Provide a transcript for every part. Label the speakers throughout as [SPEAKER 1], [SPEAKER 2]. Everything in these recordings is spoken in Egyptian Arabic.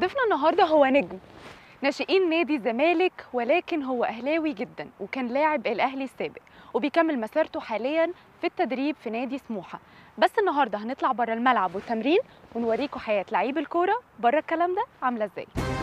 [SPEAKER 1] ضيفنا النهارده هو نجم ناشئين نادي الزمالك ولكن هو اهلاوي جدا وكان لاعب الاهلي السابق وبيكمل مسيرته حاليا في التدريب في نادي سموحه بس النهارده هنطلع بره الملعب والتمرين ونوريكم حياه لعيب الكوره بره الكلام ده عامله ازاي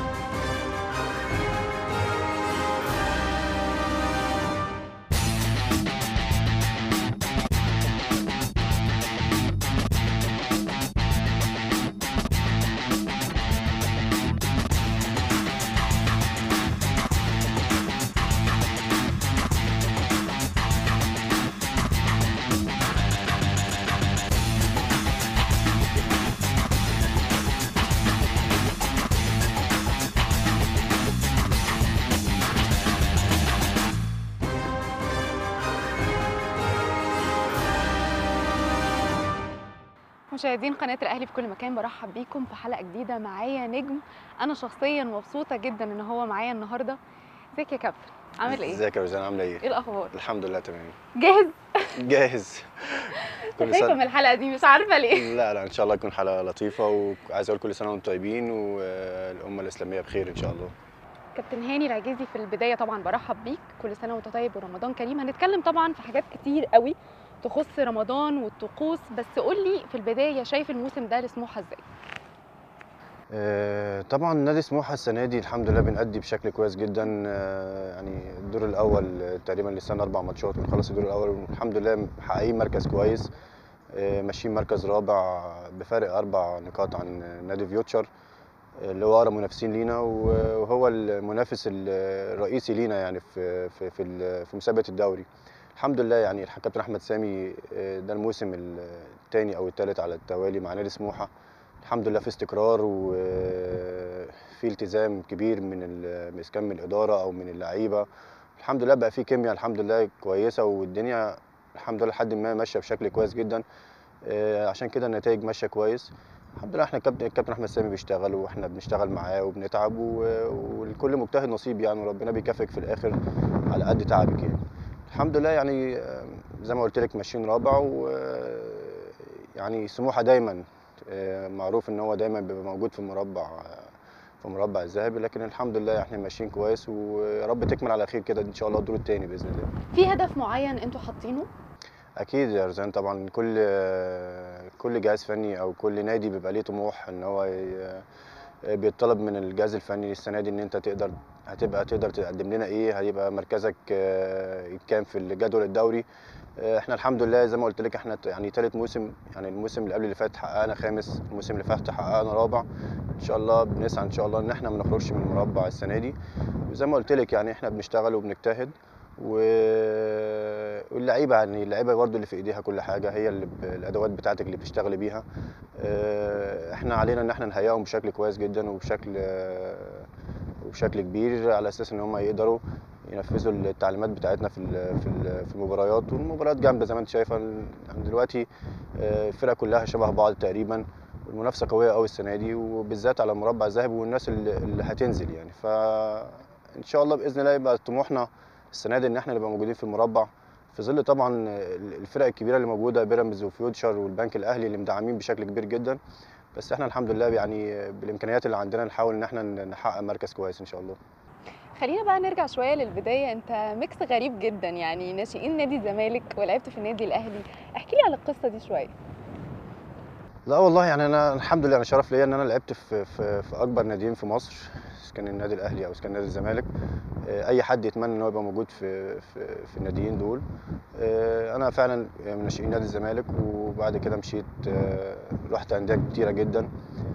[SPEAKER 1] مشاهدين قناه الاهلي في كل مكان برحب بيكم في حلقه جديده معايا نجم انا شخصيا مبسوطه جدا ان هو معايا النهارده ازيك يا كابتن عامل ايه
[SPEAKER 2] ازيك يا روزان عامله
[SPEAKER 1] ايه
[SPEAKER 2] ايه؟
[SPEAKER 1] الاخبار
[SPEAKER 2] الحمد لله تمام
[SPEAKER 1] جاهز
[SPEAKER 2] جاهز كل
[SPEAKER 1] خايفه من
[SPEAKER 2] سنه
[SPEAKER 1] الحلقه دي مش عارفه ليه
[SPEAKER 2] لا لا ان شاء الله تكون حلقه لطيفه وعايز اقول كل سنه وانتم طيبين والامه الاسلاميه بخير ان شاء الله
[SPEAKER 1] كابتن هاني العجيزي في البدايه طبعا برحب بيك كل سنه وانت طيب ورمضان كريم هنتكلم طبعا في حاجات كتير قوي تخص رمضان والطقوس بس قول لي في البدايه شايف الموسم ده لسموحه ازاي
[SPEAKER 2] آه، طبعا نادي سموحه السنه دي الحمد لله بنأدي بشكل كويس جدا آه، يعني الدور الاول آه، تقريبا لسه اربع ماتشات ونخلص الدور الاول والحمد لله محققين مركز كويس آه، ماشيين مركز رابع بفارق اربع نقاط عن نادي فيوتشر آه، اللي هو اقرب منافسين لينا وهو المنافس الرئيسي لينا يعني في في في ال- في مسابقه الدوري الحمد لله يعني الكابتن احمد سامي آه، ده الموسم الثاني او الثالث على التوالي مع نادي سموحه الحمد لله في استقرار وفي التزام كبير من ال- من اسكان من الاداره او من اللعيبه الحمد لله بقى في كيمياء الحمد لله كويسه والدنيا الحمد لله لحد ما ماشيه بشكل كويس جدا آه، عشان كده النتائج ماشيه كويس الحمد لله احنا الكابتن الكابتن احمد سامي بيشتغل واحنا بنشتغل معاه وبنتعب و- والكل مجتهد نصيب يعني وربنا بيكافئك في الاخر على قد تعبك يعني الحمد لله يعني آه، زي ما قلت لك ماشيين رابع و آه، يعني سموحه دايما آه، معروف ان هو دايما بيبقى موجود في المربع آه، في مربع الذهبي لكن الحمد لله احنا ماشيين كويس ويا رب تكمل على خير كده ان شاء الله الدور الثاني باذن الله
[SPEAKER 1] في هدف معين انتوا حاطينه
[SPEAKER 2] اكيد يا رزان طبعا كل آه، كل جهاز فني او كل نادي بيبقى ليه طموح ان هو ي- بيطلب من الجهاز الفني السنه دي ان انت تقدر هتبقى تقدر تقدم لنا ايه هيبقى مركزك آه، كام في الجدول الدوري آه، احنا الحمد لله زي ما قلت لك احنا ت- يعني ثالث موسم يعني الموسم اللي قبل اللي فات حققنا خامس الموسم اللي فات حققنا رابع ان شاء الله بنسعى ان شاء الله ان احنا ما نخرجش من المربع السنه دي وزي ما قلت لك يعني احنا بنشتغل وبنجتهد و... واللعيبه يعني اللعيبه برضو اللي في ايديها كل حاجه هي اللي ب... الادوات بتاعتك اللي بتشتغلي بيها آه، احنا علينا ان احنا نهيئهم بشكل كويس جدا وبشكل آه، وبشكل كبير على اساس ان هم يقدروا ينفذوا التعليمات بتاعتنا في ال- في ال- في المباريات والمباريات جامده زي ما انت شايفه يعني دلوقتي آه، الفرق كلها شبه بعض تقريبا والمنافسه قويه قوي السنه دي وبالذات على المربع الذهبي والناس اللي, اللي هتنزل يعني فان شاء الله باذن الله يبقى طموحنا السنه دي ان احنا نبقى موجودين في المربع في ظل طبعا الفرق الكبيره اللي موجوده بيراميدز وفيوتشر والبنك الاهلي اللي مدعمين بشكل كبير جدا بس احنا الحمد لله يعني بالامكانيات اللي عندنا نحاول ان احنا نحقق مركز كويس ان شاء الله
[SPEAKER 1] خلينا بقى نرجع شويه للبدايه انت ميكس غريب جدا يعني ناشئين نادي الزمالك ولعبت في النادي الاهلي احكي لي على القصه دي شويه
[SPEAKER 2] لا والله يعني انا الحمد لله انا شرف ليا ان انا لعبت في في, في اكبر ناديين في مصر إذا كان النادي الاهلي او إذا كان نادي الزمالك آه، اي حد يتمنى ان هو يبقى موجود في في, في الناديين دول آه، انا فعلا من ناشئين نادي الزمالك وبعد كده مشيت آه، رحت انديه كتيره جدا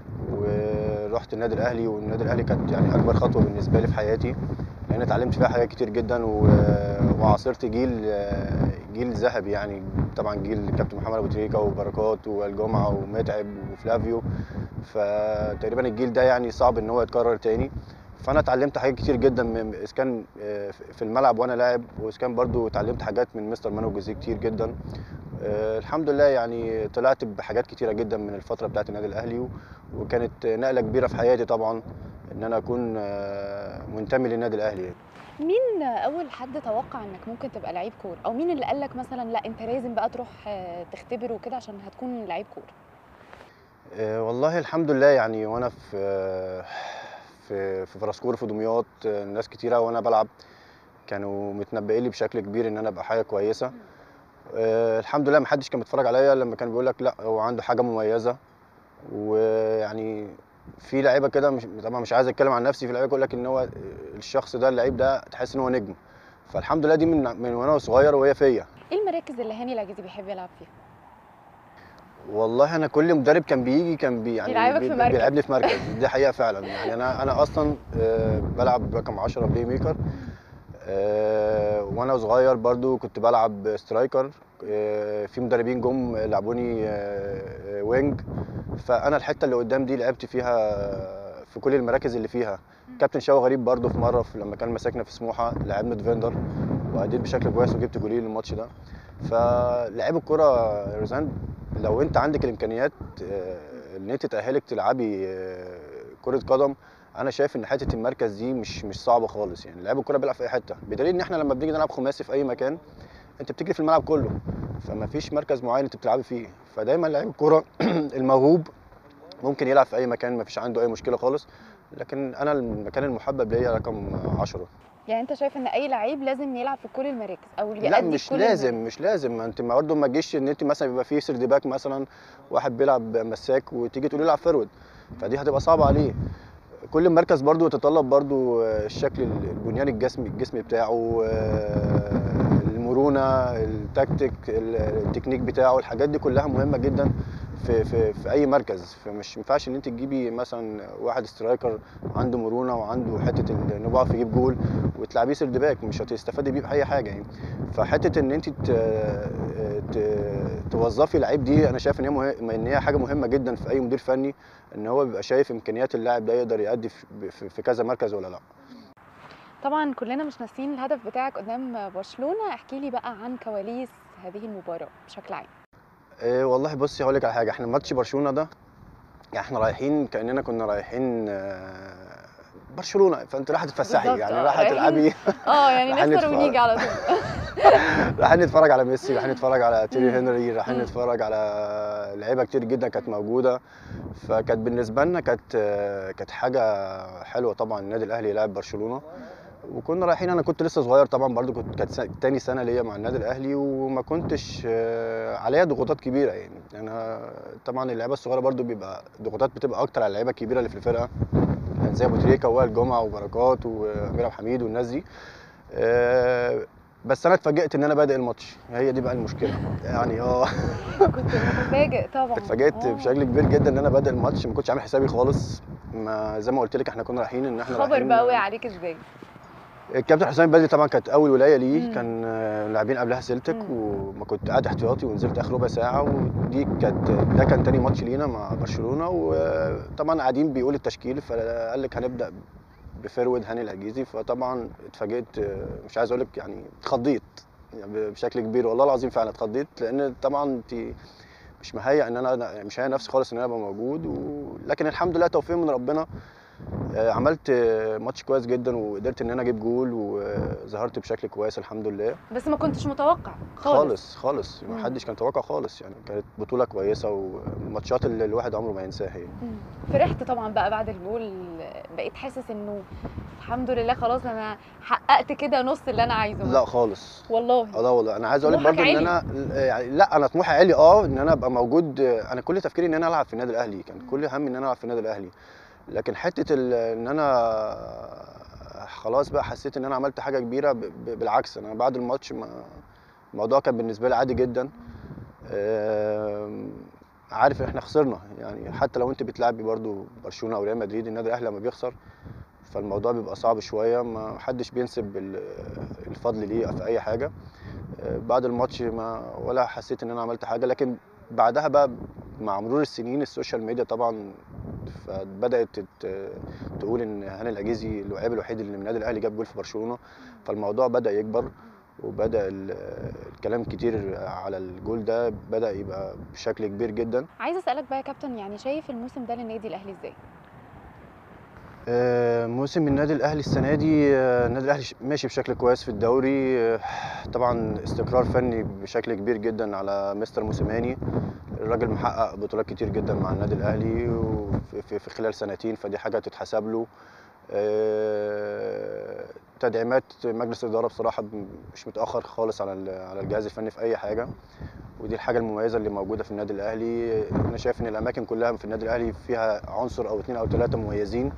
[SPEAKER 2] ورحت النادي الاهلي والنادي الاهلي كانت يعني اكبر خطوه بالنسبه لي في حياتي لان اتعلمت فيها حاجات كتير جدا و- وعاصرت جيل آه، جيل ذهبي يعني طبعا جيل الكابتن محمد ابو تريكه وبركات والجمعه ومتعب وفلافيو فتقريبا الجيل ده يعني صعب ان هو يتكرر تاني فانا اتعلمت حاجات كتير جدا من اذا كان آه، في الملعب وانا لاعب واذا كان برضو اتعلمت حاجات من مستر مانو جوزيه كتير جدا آه، الحمد لله يعني طلعت بحاجات كتيره جدا من الفتره بتاعت النادي الاهلي و- وكانت نقله كبيره في حياتي طبعا ان انا اكون آه، منتمي للنادي الاهلي يعني.
[SPEAKER 1] مين اول حد توقع انك ممكن تبقى لعيب كوره او مين اللي قال لك مثلا لا انت لازم بقى تروح آه، تختبر وكده عشان هتكون لعيب كوره
[SPEAKER 2] آه، والله الحمد لله يعني وانا في آه، في في فرسكور في دمياط آه، ناس كتيره وانا بلعب كانوا متنبئين لي بشكل كبير ان انا ابقى حاجه كويسه آه، الحمد لله محدش كان بيتفرج عليا لما كان بيقول لك لا هو عنده حاجه مميزه ويعني في لعيبه كده مش طبعا مش عايز اتكلم عن نفسي في لعيبه يقول لك ان هو الشخص ده اللعيب ده تحس ان هو نجم فالحمد لله دي من من وانا صغير وهي فيا
[SPEAKER 1] ايه المراكز اللي هاني العجيزي بيحب يلعب فيها
[SPEAKER 2] والله انا كل مدرب كان بيجي كان بي يعني
[SPEAKER 1] بيلعبك في
[SPEAKER 2] بي-
[SPEAKER 1] مركز.
[SPEAKER 2] بيلعبني في مركز دي حقيقه فعلا يعني انا انا اصلا آه، بلعب رقم 10 بلاي ميكر آه، وانا صغير برضو كنت بلعب سترايكر آه، في مدربين جم لعبوني آه، آه، وينج فانا الحته اللي قدام دي لعبت فيها في كل المراكز اللي فيها كابتن شاو غريب برضو في مره في لما كان ماسكنا في سموحه لعبنا ديفندر واديت بشكل كويس وجبت جولين الماتش ده فلعيب الكره يا روزان لو انت عندك الامكانيات آه، ان انت تاهلك تلعبي آه، كره قدم انا شايف ان حته المركز دي مش مش صعبه خالص يعني لعيب الكره بيلعب في اي حته بدليل ان احنا لما بنيجي نلعب خماسي في اي مكان انت بتجري في الملعب كله فما فيش مركز معين انت بتلعبي فيه فدايما لعيب الكره الموهوب ممكن يلعب في اي مكان ما فيش عنده اي مشكله خالص لكن انا المكان المحبب ليا رقم 10
[SPEAKER 1] يعني انت شايف ان اي لعيب لازم يلعب في كل المراكز او يأدي
[SPEAKER 2] لا مش
[SPEAKER 1] كل
[SPEAKER 2] لازم
[SPEAKER 1] المراكز.
[SPEAKER 2] مش لازم ما انت برضه ما تجيش ان انت مثلا يبقى في سيرد باك مثلا واحد بيلعب مساك وتيجي تقول له العب فيرود فدي هتبقى صعبه عليه كل مركز برضه يتطلب برضه الشكل البنيان الجسمي الجسمي بتاعه آه، المرونه التكتيك التكنيك بتاعه الحاجات دي كلها مهمه جدا في في في اي مركز فمش ينفعش ان انت تجيبي مثلا واحد سترايكر عنده مرونه وعنده حته انه بيعرف يجيب جول وتلعبيه سيرد باك مش هتستفادي بيه باي حاجه يعني فحته ان انت ت- ت- توظفي لعيب دي انا شايف ان هي مه... ان هي حاجه مهمه جدا في اي مدير فني ان هو بيبقى شايف امكانيات اللاعب ده يقدر يأدي في, في, في كذا مركز ولا لا
[SPEAKER 1] طبعا كلنا مش ناسيين الهدف بتاعك قدام برشلونه احكي لي بقى عن كواليس هذه المباراه بشكل عام
[SPEAKER 2] إيه والله بصي هقول لك على حاجه احنا ماتش برشلونه ده يعني احنا رايحين كاننا كنا رايحين آه، برشلونه فانت رايحه تتفسحي
[SPEAKER 1] بالظبط،
[SPEAKER 2] يعني
[SPEAKER 1] آه،
[SPEAKER 2] رايحه
[SPEAKER 1] رايحين-
[SPEAKER 2] تلعبي
[SPEAKER 1] اه يعني
[SPEAKER 2] رايحين
[SPEAKER 1] نفطر
[SPEAKER 2] نتفرج.
[SPEAKER 1] ونيجي على طول
[SPEAKER 2] رايحين نتفرج على ميسي رايحين نتفرج على تيري
[SPEAKER 1] مم.
[SPEAKER 2] هنري رايحين
[SPEAKER 1] مم.
[SPEAKER 2] نتفرج على لعيبه كتير جدا كانت موجوده فكانت بالنسبه لنا كانت كانت حاجه حلوه طبعا النادي الاهلي يلعب برشلونه وكنا رايحين انا كنت لسه صغير طبعا برضو كنت كانت سنة- تاني سنه ليا مع النادي الاهلي وما كنتش آه، عليا ضغوطات كبيره يعني انا طبعا اللعيبه الصغيره برضو بيبقى ضغوطات بتبقى اكتر على اللعيبه الكبيره اللي في الفرقه يعني زي ابو تريكه ووائل جمعه وبركات وامير عبد الحميد والناس دي آه، بس انا اتفاجئت ان انا بادئ الماتش هي دي بقى المشكله يعني اه
[SPEAKER 1] كنت متفاجئ طبعا
[SPEAKER 2] اتفاجئت
[SPEAKER 1] آه.
[SPEAKER 2] بشكل كبير جدا ان انا بادئ الماتش ما كنتش عامل حسابي خالص ما زي ما قلت لك احنا كنا رايحين ان احنا
[SPEAKER 1] خبر
[SPEAKER 2] رايحين
[SPEAKER 1] بقى وقع عليك ازاي
[SPEAKER 2] الكابتن حسام بدري طبعا كانت اول ولايه
[SPEAKER 1] مم.
[SPEAKER 2] ليه كان آه، لاعبين قبلها سيلتك
[SPEAKER 1] مم.
[SPEAKER 2] وما كنت قاعد احتياطي ونزلت اخر ربع ساعه ودي كانت ده كان تاني ماتش لينا مع برشلونه وطبعا قاعدين بيقول التشكيل فقال لك هنبدا بفيرود هاني العجيزي فطبعا اتفاجئت آه، مش عايز اقول لك يعني اتخضيت يعني بشكل كبير والله العظيم فعلا اتخضيت لان طبعا انت مش مهيئ ان انا مش مهيئ نفسي خالص ان انا ابقى موجود و... لكن الحمد لله توفيق من ربنا آه، عملت آه، ماتش كويس جدا وقدرت ان انا اجيب جول وظهرت بشكل كويس الحمد لله
[SPEAKER 1] بس ما كنتش متوقع خالص,
[SPEAKER 2] خالص خالص
[SPEAKER 1] مم.
[SPEAKER 2] ما حدش كان متوقع خالص يعني كانت بطوله كويسه وماتشات اللي الواحد عمره ما ينساها يعني
[SPEAKER 1] مم. فرحت طبعا بقى بعد الجول بقيت حاسس انه الحمد لله خلاص انا حققت كده نص اللي انا عايزه
[SPEAKER 2] لا خالص
[SPEAKER 1] والله
[SPEAKER 2] اه لا والله انا عايز اقول لك
[SPEAKER 1] طموحك
[SPEAKER 2] برضه ان
[SPEAKER 1] عالي.
[SPEAKER 2] انا يعني لا انا طموحي عالي اه ان انا ابقى موجود انا كل تفكيري ان انا العب في النادي الاهلي كان كل همي ان انا العب في النادي الاهلي لكن حته ال- ان انا خلاص بقى حسيت ان انا عملت حاجه كبيره ب- ب- بالعكس انا بعد الماتش ما الموضوع كان بالنسبه لي عادي جدا آم، عارف احنا خسرنا يعني حتى لو انت بتلعبي برضو برشلونه او ريال مدريد النادي الاهلي لما بيخسر فالموضوع بيبقى صعب شويه ما حدش بينسب ال- الفضل ليه في اي حاجه آه، بعد الماتش ما ولا حسيت ان انا عملت حاجه لكن بعدها بقى مع مرور السنين السوشيال ميديا طبعا فبدات تت- تقول ان هاني العجيزي اللاعب الوحيد اللي من النادي الاهلي جاب جول في برشلونه فالموضوع بدا يكبر وبدا ال- الكلام كتير على الجول ده بدا يبقى بشكل كبير جدا
[SPEAKER 1] عايزه اسالك بقى يا كابتن يعني شايف الموسم ده للنادي الاهلي ازاي
[SPEAKER 2] آه، موسم النادي الاهلي السنه دي آه، النادي الاهلي ش- ماشي بشكل كويس في الدوري آه، طبعا استقرار فني بشكل كبير جدا على مستر موسيماني الراجل محقق بطولات كتير جدا مع النادي الاهلي وفي في- في خلال سنتين فدي حاجه تتحسب له آه، تدعيمات مجلس الاداره بصراحه ب- مش متاخر خالص على ال- على الجهاز الفني في اي حاجه ودي الحاجه المميزه اللي موجوده في النادي الاهلي انا شايف ان الاماكن كلها في النادي الاهلي فيها عنصر او اثنين او ثلاثه مميزين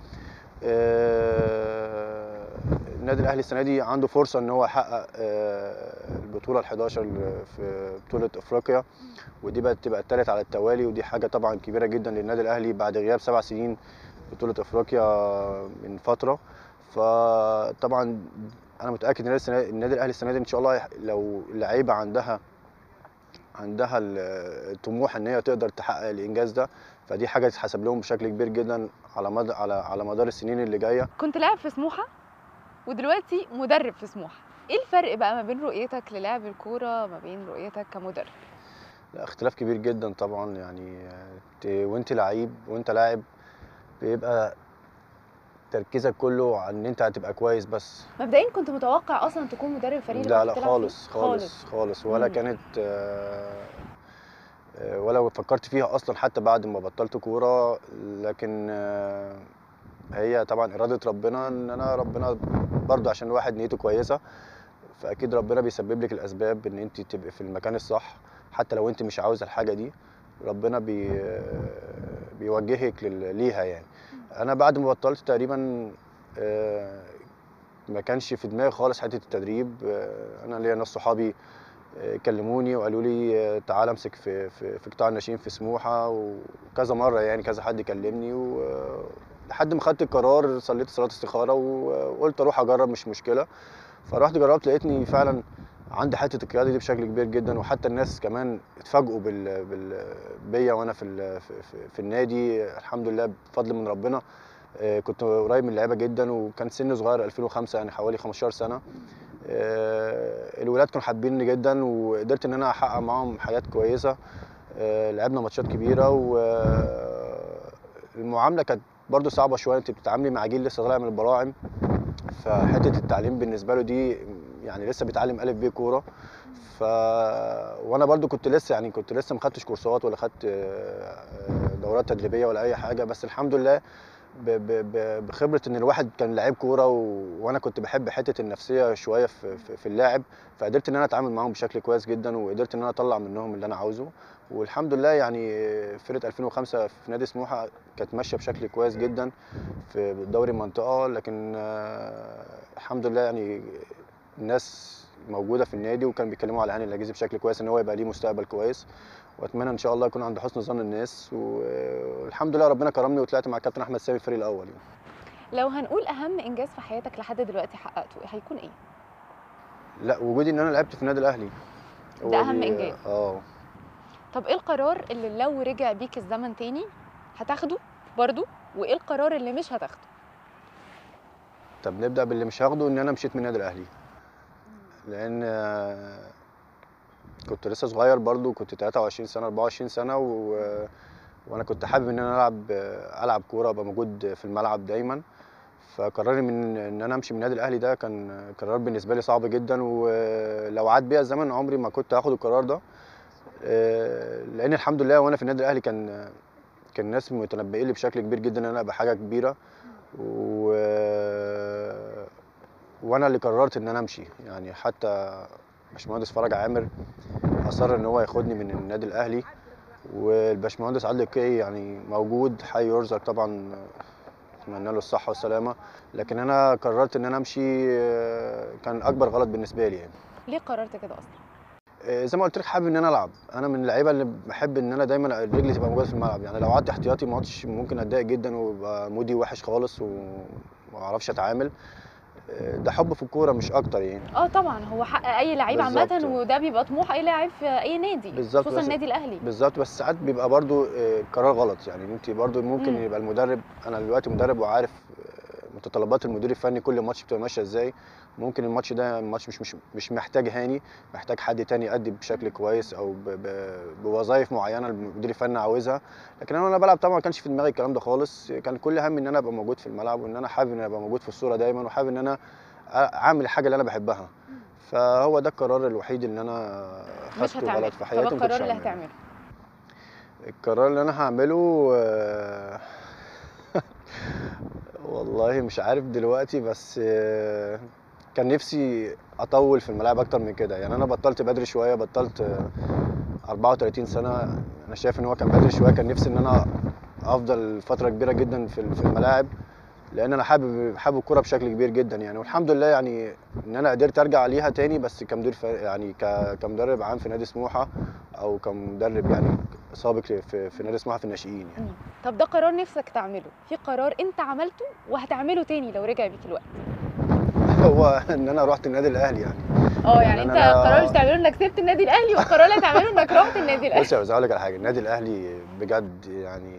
[SPEAKER 2] آه، النادي الاهلي السنه دي عنده فرصه ان هو يحقق آه، البطوله ال11 في بطوله افريقيا ودي بقت تبقى الثالث على التوالي ودي حاجه طبعا كبيره جدا للنادي الاهلي بعد غياب سبع سنين بطوله افريقيا من فتره فطبعا انا متاكد ان السنة- النادي الاهلي السنه دي ان شاء الله يح- لو اللعيبه عندها عندها ال- الطموح ان هي تقدر تحقق الانجاز ده فدي حاجه تتحسب لهم بشكل كبير جدا على مدى على على مدار السنين اللي جايه
[SPEAKER 1] كنت لاعب في سموحه ودلوقتي مدرب في سموحه ايه الفرق بقى ما بين رؤيتك للعب الكوره ما بين رؤيتك كمدرب
[SPEAKER 2] لا اختلاف كبير جدا طبعا يعني آه، ت- وانت لعيب وانت لاعب بيبقى تركيزك كله على ان انت هتبقى كويس بس
[SPEAKER 1] مبدئيا كنت متوقع اصلا تكون مدرب الفريق اللي
[SPEAKER 2] لا
[SPEAKER 1] كنت
[SPEAKER 2] لا
[SPEAKER 1] بتلعب فيه؟
[SPEAKER 2] خالص خالص خالص ولا
[SPEAKER 1] مم.
[SPEAKER 2] كانت آه، آه، ولا فكرت فيها اصلا حتى بعد ما بطلت كوره لكن آه، هي طبعا اراده ربنا ان انا ربنا برضو عشان الواحد نيته كويسه فاكيد ربنا بيسبب لك الاسباب ان انت تبقي في المكان الصح حتى لو انت مش عاوزه الحاجه دي ربنا بي بيوجهك لل- ليها يعني انا بعد ما بطلت تقريبا آه، ما كانش في دماغي خالص حته التدريب آه، انا ليا ناس صحابي آه، كلموني وقالوا لي آه، تعالى امسك في في في قطاع الناشئين في سموحه وكذا مره يعني كذا حد كلمني و- لحد ما خدت القرار صليت صلاه استخاره وقلت اروح اجرب مش مشكله فرحت جربت لقيتني فعلا عندي حته القياده دي بشكل كبير جدا وحتى الناس كمان اتفاجئوا بال بال بيا وانا في ال- في, في, في النادي الحمد لله بفضل من ربنا آه، كنت قريب من اللعيبه جدا وكان سني صغير 2005 يعني حوالي 15 سنه آه، الولاد كانوا حابيني جدا وقدرت ان انا احقق معاهم حاجات كويسه آه، لعبنا ماتشات كبيره والمعامله كانت برضو صعبه شويه انت بتتعاملي مع جيل لسه طالع من البراعم فحته التعليم بالنسبه له دي يعني لسه بيتعلم الف ب كوره ف وانا برضو كنت لسه يعني كنت لسه ما خدتش كورسات ولا خدت آه، دورات تدريبيه ولا اي حاجه بس الحمد لله ب- ب- ب- بخبره ان الواحد كان لعيب كوره و... وانا كنت بحب حته النفسيه شويه في في في اللاعب فقدرت ان انا اتعامل معاهم بشكل كويس جدا وقدرت ان انا اطلع منهم اللي انا عاوزه والحمد لله يعني فرقه 2005 في نادي سموحه كانت ماشيه بشكل كويس جدا في دوري المنطقه لكن آه، الحمد لله يعني الناس موجوده في النادي وكان بيتكلموا على هاني العجيزي بشكل كويس ان هو يبقى ليه مستقبل كويس واتمنى ان شاء الله يكون عند حسن ظن الناس و- والحمد لله ربنا كرمني وطلعت مع الكابتن احمد سامي الفريق الاول يعني.
[SPEAKER 1] لو هنقول اهم انجاز في حياتك لحد دلوقتي حققته هيكون ايه
[SPEAKER 2] لا وجودي ان انا لعبت في النادي الاهلي هو
[SPEAKER 1] ده أهم
[SPEAKER 2] دي-
[SPEAKER 1] إنجاز.
[SPEAKER 2] اه
[SPEAKER 1] طب ايه القرار اللي لو رجع بيك الزمن تاني هتاخده برضو وايه القرار اللي مش هتاخده
[SPEAKER 2] طب نبدا باللي مش هاخده ان انا مشيت من النادي الاهلي لان آه، كنت لسه صغير برضو كنت 23 سنه 24 سنه و... وانا كنت حابب ان انا العب العب كوره ابقى موجود في الملعب دايما فقراري من ان انا امشي من النادي الاهلي ده كان قرار بالنسبه لي صعب جدا ولو عاد بيا الزمن عمري ما كنت هاخد القرار ده آه، لان الحمد لله وانا في النادي الاهلي كان كان الناس متنبئين لي بشكل كبير جدا ان انا ابقى حاجه كبيره و... وانا اللي قررت ان انا امشي يعني حتى باشمهندس فرج عامر اصر ان هو ياخدني من النادي الاهلي والباشمهندس عادل القيعي يعني موجود حي يرزق طبعا اتمنى له الصحه والسلامه لكن انا قررت ان انا امشي آه، كان اكبر غلط بالنسبه لي يعني
[SPEAKER 1] ليه قررت كده اصلا
[SPEAKER 2] آه، زي ما قلت لك حابب ان انا العب انا من اللعيبه اللي بحب ان انا دايما رجلي تبقى موجوده في الملعب يعني لو قعدت احتياطي ماتش ممكن اتضايق جدا ويبقى مودي وحش خالص وما اعرفش اتعامل آه، ده حب في الكوره مش اكتر يعني
[SPEAKER 1] اه طبعا هو حق اي لعيب عامه
[SPEAKER 2] بالظبط.
[SPEAKER 1] وده بيبقى طموح اي لاعب في اي نادي
[SPEAKER 2] بالظبط،
[SPEAKER 1] خصوصا
[SPEAKER 2] بس-
[SPEAKER 1] النادي الاهلي
[SPEAKER 2] بالظبط بس ساعات بيبقى برضو آه، قرار غلط يعني انت برضو ممكن
[SPEAKER 1] مم.
[SPEAKER 2] يبقى المدرب انا دلوقتي مدرب وعارف آه، متطلبات المدير الفني كل ماتش بتبقى ماشيه ازاي ممكن الماتش ده ماتش مش مش مش محتاج هاني محتاج حد تاني يأدي بشكل كويس او ب- ب- بوظائف معينه المدير الفني عاوزها لكن انا وانا بلعب طبعا ما كانش في دماغي الكلام ده خالص كان كل همي ان انا ابقى موجود في الملعب وان انا حابب ان انا ابقى موجود في الصوره دايما وحابب ان انا أ- اعمل الحاجه اللي انا بحبها فهو ده القرار الوحيد اللي انا
[SPEAKER 1] مش
[SPEAKER 2] خدته
[SPEAKER 1] هتعمل
[SPEAKER 2] غلط في
[SPEAKER 1] طب
[SPEAKER 2] حياتي ما كنتش
[SPEAKER 1] القرار اللي
[SPEAKER 2] هعمله.
[SPEAKER 1] هتعمله
[SPEAKER 2] القرار اللي انا هعمله آه، والله مش عارف دلوقتي بس آه، كان نفسي اطول في الملاعب اكتر من كده يعني انا بطلت بدري شويه بطلت آه، 34 سنه انا شايف ان هو كان بدري شويه كان نفسي ان انا افضل فتره كبيره جدا في في الملاعب لان انا حابب حابب الكوره بشكل كبير جدا يعني والحمد لله يعني ان انا قدرت ارجع ليها تاني بس كمدير ف- يعني ك- كمدرب عام في نادي سموحه او كمدرب يعني سابق في, في نادي سموحه في الناشئين يعني
[SPEAKER 1] طب ده قرار نفسك تعمله في قرار انت عملته وهتعمله تاني لو رجع بيك الوقت
[SPEAKER 2] هو ان انا رحت النادي الاهلي يعني
[SPEAKER 1] اه
[SPEAKER 2] يعني
[SPEAKER 1] يعني انت
[SPEAKER 2] أنا-
[SPEAKER 1] قرار مش تعمله انك سبت النادي الاهلي والقرار اللي هتعمله انك رحت النادي الاهلي
[SPEAKER 2] بص يا هقول لك على حاجه النادي الاهلي بجد يعني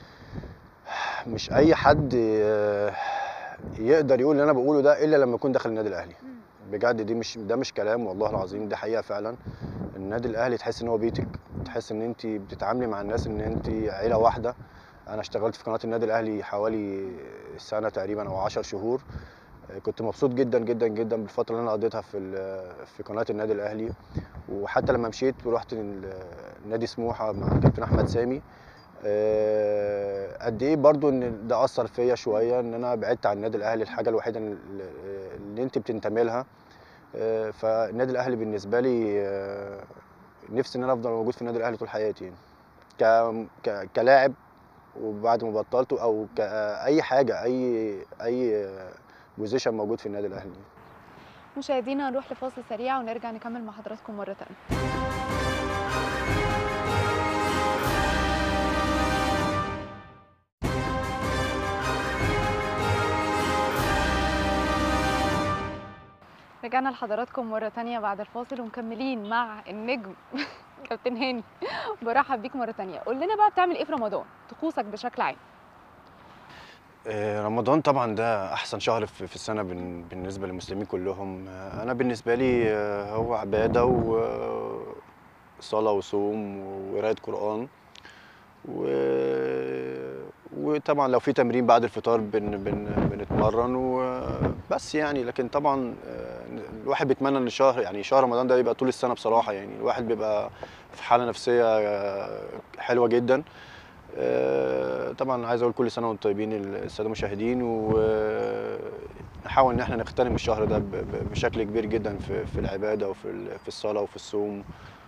[SPEAKER 2] مش اي حد آه، يقدر يقول اللي انا بقوله ده الا لما يكون داخل النادي الاهلي بجد دي مش ده مش كلام والله العظيم دي حقيقه فعلا النادي الاهلي تحس ان هو بيتك تحس ان انت بتتعاملي مع الناس ان انت عيله واحده انا اشتغلت في قناه النادي الاهلي حوالي سنه تقريبا او 10 شهور كنت مبسوط جدا جدا جدا بالفتره اللي انا قضيتها في ال- في قناه النادي الاهلي وحتى لما مشيت ورحت ال- نادي سموحه مع الكابتن احمد سامي آه، قد ايه برضو ان ده اثر فيا شويه ان انا بعدت عن النادي الاهلي الحاجه الوحيده اللي اللي انت بتنتمي لها آه، فالنادي الاهلي بالنسبه لي آه، نفسي ان انا افضل موجود في النادي الاهلي طول حياتي يعني ك... ك... كلاعب وبعد ما بطلته او كاي حاجه اي اي بوزيشن موجود في النادي الاهلي
[SPEAKER 1] مشاهدينا نروح لفاصل سريع ونرجع نكمل مع حضراتكم مره تانية رجعنا لحضراتكم مرة تانية بعد الفاصل ومكملين مع النجم كابتن هاني برحب بيك مرة تانية قول لنا بقى بتعمل ايه في رمضان طقوسك بشكل عام
[SPEAKER 2] آه، رمضان طبعا ده احسن شهر في في السنه بن- بالنسبه للمسلمين كلهم آه، انا بالنسبه لي آه، هو عباده وصلاه وصوم وقرايه قران و... وطبعا لو في تمرين بعد الفطار بن... بن... بنتمرن وبس يعني لكن طبعا آه، الواحد بيتمنى ان الشهر يعني شهر رمضان ده يبقى طول السنه بصراحه يعني الواحد بيبقى في حاله نفسيه آه، حلوه جدا آه، طبعا عايز اقول كل سنه وانتم طيبين الساده المشاهدين ونحاول ان احنا نغتنم الشهر ده ب- ب- بشكل كبير جدا في في العباده وفي ال- في الصلاه وفي الصوم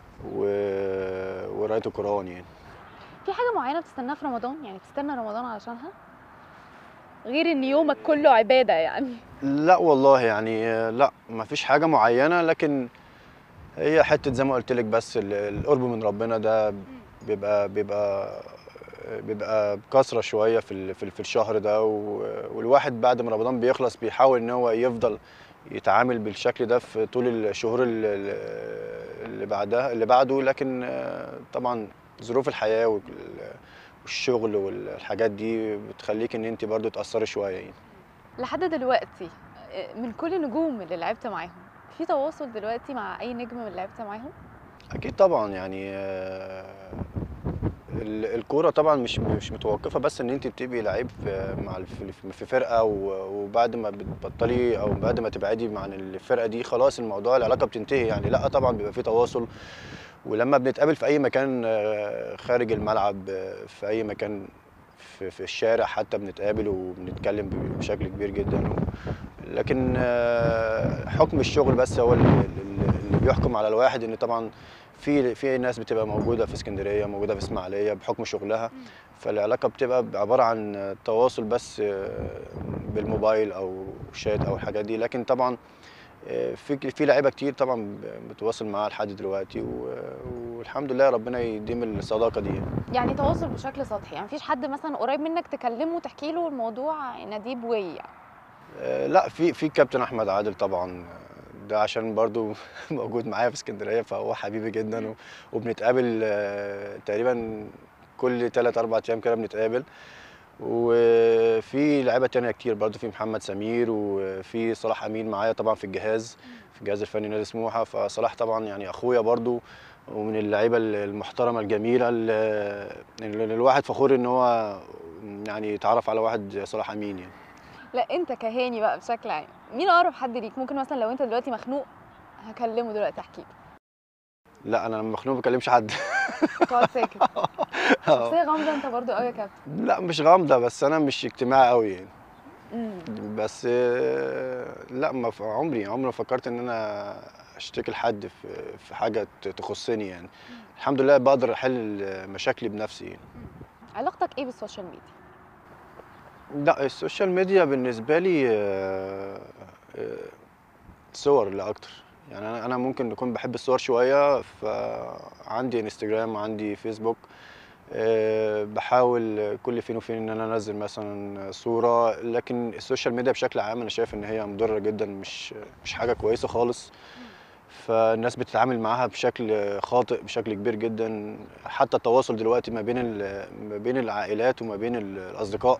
[SPEAKER 2] و- وقرايه القران يعني
[SPEAKER 1] في حاجة معينة بتستناها في رمضان يعني بتستنى رمضان علشانها غير ان يومك كله عبادة يعني
[SPEAKER 2] لا والله يعني آه، لا ما فيش حاجه معينه لكن هي حته زي ما قلت لك بس ال- القرب من ربنا ده بيبقى بيبقى بيبقى بكثره شويه في ال- في ال- في الشهر ده و- والواحد بعد ما رمضان بيخلص بيحاول ان هو يفضل يتعامل بالشكل ده في طول الشهور ال- ال- اللي بعدها اللي بعده لكن آه، طبعا ظروف الحياه وال- والشغل والحاجات دي بتخليك ان انت برضو تاثري شويه يعني
[SPEAKER 1] لحد دلوقتي آه، من كل النجوم اللي لعبت معاهم في تواصل دلوقتي مع اي نجم من اللي لعبت معاهم
[SPEAKER 2] اكيد طبعا يعني آه، ال- الكوره طبعا مش مش متوقفه بس ان انت بتبقي لعيب في مع الف- في فرقه و- وبعد ما بتبطلي او بعد ما تبعدي عن الفرقه دي خلاص الموضوع العلاقه بتنتهي يعني لا طبعا بيبقى في تواصل ولما بنتقابل في اي مكان آه، خارج الملعب آه، في اي مكان في, في الشارع حتى بنتقابل وبنتكلم بشكل كبير جدا و... لكن آه، حكم الشغل بس هو اللي, اللي بيحكم على الواحد ان طبعا في في ناس بتبقى موجوده في اسكندريه موجوده في اسماعيليه بحكم شغلها فالعلاقه بتبقى عباره عن تواصل بس آه، بالموبايل او شات او الحاجات دي لكن طبعا آه، في في لعيبه كتير طبعا بتواصل معاها لحد دلوقتي و- والحمد لله ربنا يديم الصداقه دي
[SPEAKER 1] يعني تواصل بشكل سطحي يعني مفيش حد مثلا قريب منك تكلمه وتحكي له الموضوع نديب وي يعني.
[SPEAKER 2] آه، لا في في كابتن احمد عادل طبعا ده عشان برضو موجود معايا في اسكندريه فهو حبيبي جدا و- وبنتقابل آه، تقريبا كل 3 4 ايام كده بنتقابل وفي لعيبه تانية كتير برضو في محمد سمير وفي صلاح امين معايا طبعا في الجهاز في الجهاز الفني نادي سموحه فصلاح طبعا يعني اخويا برضو ومن اللعيبه المحترمه الجميله اللي اللي الواحد فخور ان هو يعني يتعرف على واحد زي صلاح امين يعني
[SPEAKER 1] لا انت كهاني بقى بشكل عام مين اقرب حد ليك ممكن مثلا لو انت دلوقتي مخنوق هكلمه دلوقتي احكي له
[SPEAKER 2] لا انا لما مخنوق ما بكلمش حد
[SPEAKER 1] تقعد ساكت شخصيه غامضه انت برضو قوي يا كابتن
[SPEAKER 2] لا مش غامضه بس انا مش اجتماعي قوي يعني
[SPEAKER 1] مم.
[SPEAKER 2] بس آه، لا ما ف- عمري عمري ما فكرت ان انا اشتكي لحد في في حاجه ت- تخصني يعني الحمد لله بقدر احل مشاكلي بنفسي يعني.
[SPEAKER 1] علاقتك ايه بالسوشيال ميديا
[SPEAKER 2] لا السوشيال ميديا بالنسبه لي آه، آه، صور لا اكتر يعني انا انا ممكن اكون بحب الصور شويه فعندي انستجرام عندي فيسبوك آه، بحاول كل فين وفين ان انا انزل مثلا صوره لكن السوشيال ميديا بشكل عام انا شايف ان هي مضره جدا مش مش حاجه كويسه خالص فالناس بتتعامل معاها بشكل خاطئ بشكل كبير جدا حتى التواصل دلوقتي ما بين ال- ما بين العائلات وما بين ال- الاصدقاء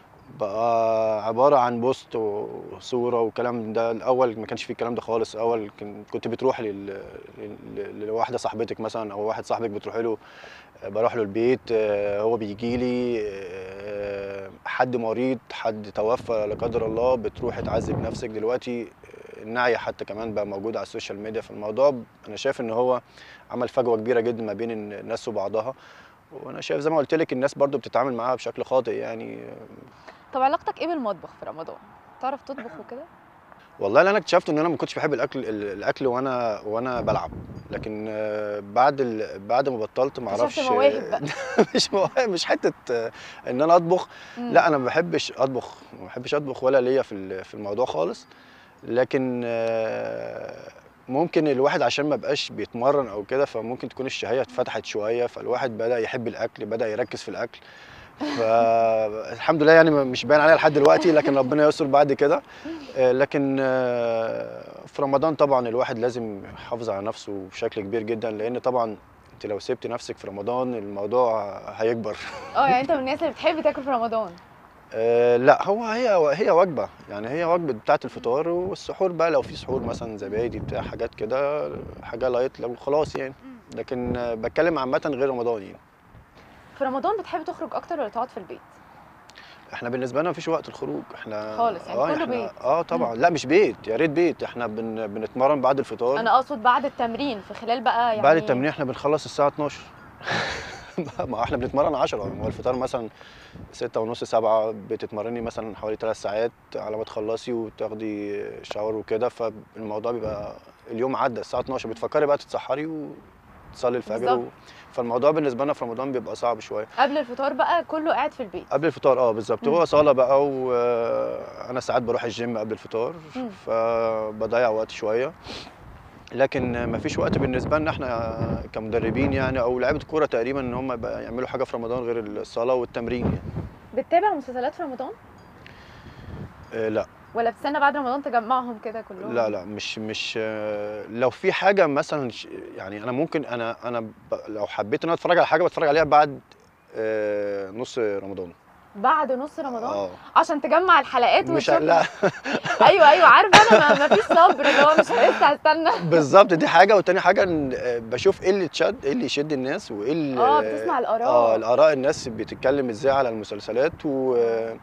[SPEAKER 2] بقى عبارة عن بوست وصورة وكلام ده الأول ما كانش فيه الكلام ده خالص أول كن- كنت بتروح لل... لل- لواحدة صاحبتك مثلا أو واحد صاحبك بتروح له بروح له البيت آه، هو بيجي لي آه، حد مريض حد توفى لا قدر الله بتروح تعذب نفسك دلوقتي آه، النعي حتى كمان بقى موجود على السوشيال ميديا فالموضوع انا شايف ان هو عمل فجوه كبيره جدا ما بين الناس وبعضها وانا شايف زي ما قلت لك الناس برضو بتتعامل معاها بشكل خاطئ يعني
[SPEAKER 1] طب علاقتك ايه بالمطبخ في رمضان تعرف تطبخ وكده
[SPEAKER 2] والله اللي انا اكتشفته ان انا ما كنتش بحب الاكل ال- الاكل وانا وانا بلعب لكن آه، بعد ال... بعد ما بطلت ما اعرفش
[SPEAKER 1] اكتشفت مواهب بقى
[SPEAKER 2] مش مواهب مش حته آه، ان انا اطبخ
[SPEAKER 1] مم.
[SPEAKER 2] لا انا ما بحبش اطبخ ما بحبش اطبخ ولا ليا في ال- في الموضوع خالص لكن آه، ممكن الواحد عشان ما بقاش بيتمرن او كده فممكن تكون الشهيه اتفتحت شويه فالواحد بدا يحب الاكل بدا يركز في الاكل فالحمد لله يعني مش باين عليها لحد دلوقتي لكن ربنا يستر بعد كده آه، لكن آه، في رمضان طبعا الواحد لازم يحافظ على نفسه بشكل كبير جدا لان طبعا انت لو سبت نفسك في رمضان الموضوع هيكبر
[SPEAKER 1] اه يعني انت من الناس اللي بتحب تاكل في رمضان
[SPEAKER 2] آه، لا هو هي هي وجبه يعني هي وجبه بتاعه الفطار والسحور بقى لو في سحور مثلا زبادي بتاع حاجات كده حاجه لايت لو خلاص يعني لكن آه، بتكلم عامه غير رمضان يعني
[SPEAKER 1] في رمضان بتحب تخرج اكتر ولا تقعد في البيت
[SPEAKER 2] احنا بالنسبه لنا مفيش وقت الخروج احنا
[SPEAKER 1] خالص، يعني
[SPEAKER 2] اه
[SPEAKER 1] كله
[SPEAKER 2] احنا
[SPEAKER 1] بيت.
[SPEAKER 2] اه طبعا لا مش بيت يا ريت بيت احنا بن بنتمرن بعد الفطار
[SPEAKER 1] انا اقصد بعد التمرين في خلال بقى يعني
[SPEAKER 2] بعد التمرين احنا بنخلص الساعه 12 ما احنا بنتمرن 10 هو الفطار مثلا 6 ونص 7 بتتمرني مثلا حوالي 3 ساعات على ما تخلصي وتاخدي شاور وكده فالموضوع بيبقى اليوم عدى الساعه 12 بتفكري بقى تتسحري وتصلي الفجر و...
[SPEAKER 1] بالظبط.
[SPEAKER 2] فالموضوع بالنسبه لنا في رمضان بيبقى صعب شويه
[SPEAKER 1] قبل الفطار بقى كله قاعد في البيت
[SPEAKER 2] قبل الفطار اه بالظبط
[SPEAKER 1] مم.
[SPEAKER 2] هو صاله بقى وانا ساعات بروح الجيم قبل الفطار
[SPEAKER 1] مم.
[SPEAKER 2] فبضيع وقت شويه لكن ما فيش وقت بالنسبه لنا احنا كمدربين يعني او لعيبه كوره تقريبا ان هم بقى يعملوا حاجه في رمضان غير الصلاه والتمرين يعني
[SPEAKER 1] بتتابع مسلسلات في رمضان
[SPEAKER 2] آه لا
[SPEAKER 1] ولا بتستنى بعد رمضان تجمعهم كده كلهم
[SPEAKER 2] لا لا مش مش آه، لو في حاجه مثلا ش- يعني انا ممكن انا انا ب- لو حبيت ان انا اتفرج على حاجه بتفرج عليها بعد آه، نص رمضان
[SPEAKER 1] بعد نص رمضان
[SPEAKER 2] اه
[SPEAKER 1] عشان تجمع الحلقات
[SPEAKER 2] مش
[SPEAKER 1] وتشوفها
[SPEAKER 2] لا
[SPEAKER 1] ايوه ايوه عارفه انا ما فيش صبر اللي هو مش لسه هستنى
[SPEAKER 2] بالظبط دي حاجه وتاني حاجه إن، آه، بشوف ايه اللي تشد ايه اللي يشد الناس وايه اللي
[SPEAKER 1] اه بتسمع الاراء
[SPEAKER 2] اه الاراء الناس بتتكلم ازاي على المسلسلات و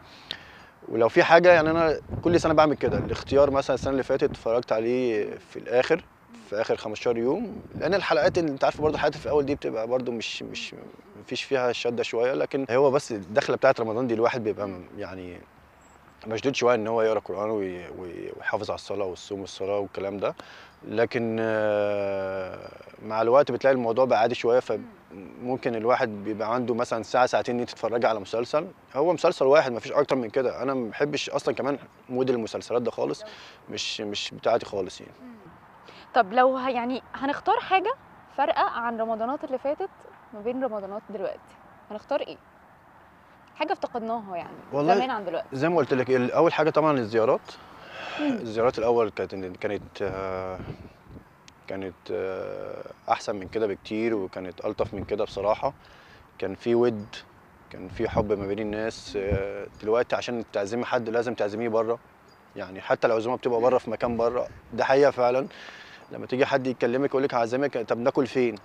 [SPEAKER 2] ولو في حاجه يعني انا كل سنه بعمل كده الاختيار مثلا السنه اللي فاتت اتفرجت عليه في الاخر في اخر 15 يوم لان الحلقات اللي انت عارف برضه الحلقات في الاول دي بتبقى برضه مش مش مفيش فيها شده شويه لكن هو بس الدخله بتاعت رمضان دي الواحد بيبقى يعني مشدود شويه ان هو يقرا قران وي- وي- ويحافظ على الصلاه والصوم والصلاه والكلام ده لكن آه، مع الوقت بتلاقي الموضوع بقى عادي شويه فممكن الواحد بيبقى عنده مثلا ساعه ساعتين ان انت تتفرجي على مسلسل هو مسلسل واحد مفيش اكتر من كده انا ما بحبش اصلا كمان مود المسلسلات ده خالص مش مش بتاعتي خالص يعني
[SPEAKER 1] طب لو ه- يعني هنختار حاجه فارقه عن رمضانات اللي فاتت ما بين رمضانات دلوقتي هنختار ايه حاجه افتقدناها يعني
[SPEAKER 2] والله
[SPEAKER 1] زمان عن دلوقتي
[SPEAKER 2] زي ما قلت لك ال- اول حاجه طبعا الزيارات
[SPEAKER 1] مم.
[SPEAKER 2] الزيارات الاول كانت كانت آه، كانت آه، احسن من كده بكتير وكانت الطف من كده بصراحه كان في ود كان في حب ما بين الناس آه، دلوقتي عشان تعزمي حد لازم تعزميه بره يعني حتى العزومه بتبقى بره في مكان بره ده حقيقه فعلا لما تيجي حد يكلمك يقول لك هعزمك طب ناكل فين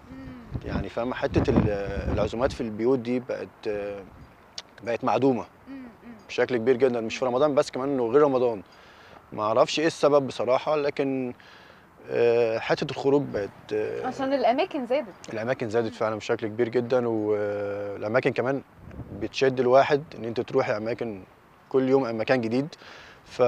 [SPEAKER 2] يعني فاهمه حته ال- العزومات في البيوت دي بقت آه، بقت معدومه بشكل كبير جدا مش في رمضان بس كمان وغير رمضان ما اعرفش ايه السبب بصراحه لكن آه، حته الخروج بقت آه،
[SPEAKER 1] عشان الاماكن زادت
[SPEAKER 2] الاماكن زادت فعلا بشكل كبير جدا والاماكن كمان بتشد الواحد ان انت تروحي اماكن كل يوم مكان جديد ف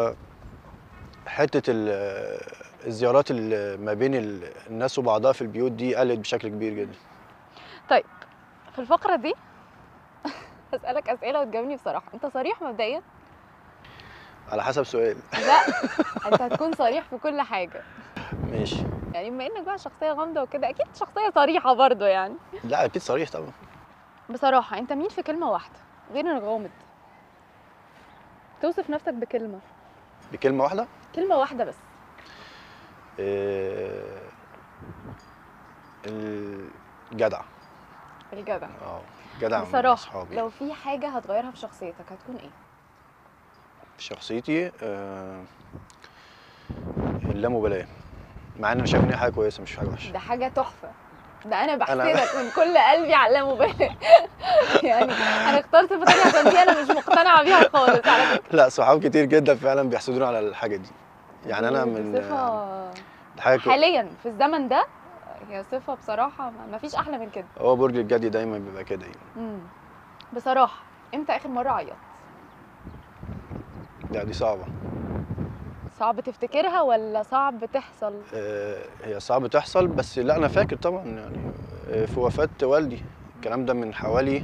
[SPEAKER 2] حته ال- الزيارات اللي ما بين ال- الناس وبعضها في البيوت دي قلت بشكل كبير جدا
[SPEAKER 1] في الفقره دي هسالك اسئله وتجاوبني بصراحه انت صريح مبدئيا
[SPEAKER 2] على حسب سؤال
[SPEAKER 1] لا انت هتكون صريح في كل حاجه
[SPEAKER 2] ماشي
[SPEAKER 1] يعني بما انك بقى شخصيه غامضه وكده اكيد شخصيه صريحه برضو يعني
[SPEAKER 2] لا اكيد صريح طبعا
[SPEAKER 1] بصراحه انت مين في كلمه واحده غير انك غامض توصف نفسك بكلمه
[SPEAKER 2] بكلمه واحده
[SPEAKER 1] كلمه واحده بس
[SPEAKER 2] آه، الجدع
[SPEAKER 1] الجدع
[SPEAKER 2] اه جدع من
[SPEAKER 1] بصراحه
[SPEAKER 2] اصحابي
[SPEAKER 1] لو في حاجه هتغيرها في شخصيتك هتكون ايه
[SPEAKER 2] في شخصيتي آه، اللامبالاه مع ان انا شايف ان هي حاجه كويسه مش حاجه وحشه
[SPEAKER 1] ده حاجه تحفه ده انا
[SPEAKER 2] أنا-
[SPEAKER 1] بحسدك من كل قلبي على اللامبالاه يعني انا اخترت صفه تانية عشان دي انا مش مقتنعه بيها خالص على فكره
[SPEAKER 2] لا صحاب كتير جدا فعلا بيحسدوني على الحاجه دي يعني انا
[SPEAKER 1] دي
[SPEAKER 2] من
[SPEAKER 1] صفه
[SPEAKER 2] دي حاجه كو...
[SPEAKER 1] حاليا في الزمن ده هي صفه بصراحه ما فيش احلى من كده
[SPEAKER 2] هو برج الجدي دايما بيبقى كده يعني
[SPEAKER 1] امم بصراحه امتى اخر مره عيطت
[SPEAKER 2] لا دي صعبه
[SPEAKER 1] صعب تفتكرها ولا صعب تحصل
[SPEAKER 2] آه، هي صعب تحصل بس لا انا فاكر طبعا يعني آه، في وفاه والدي الكلام ده من حوالي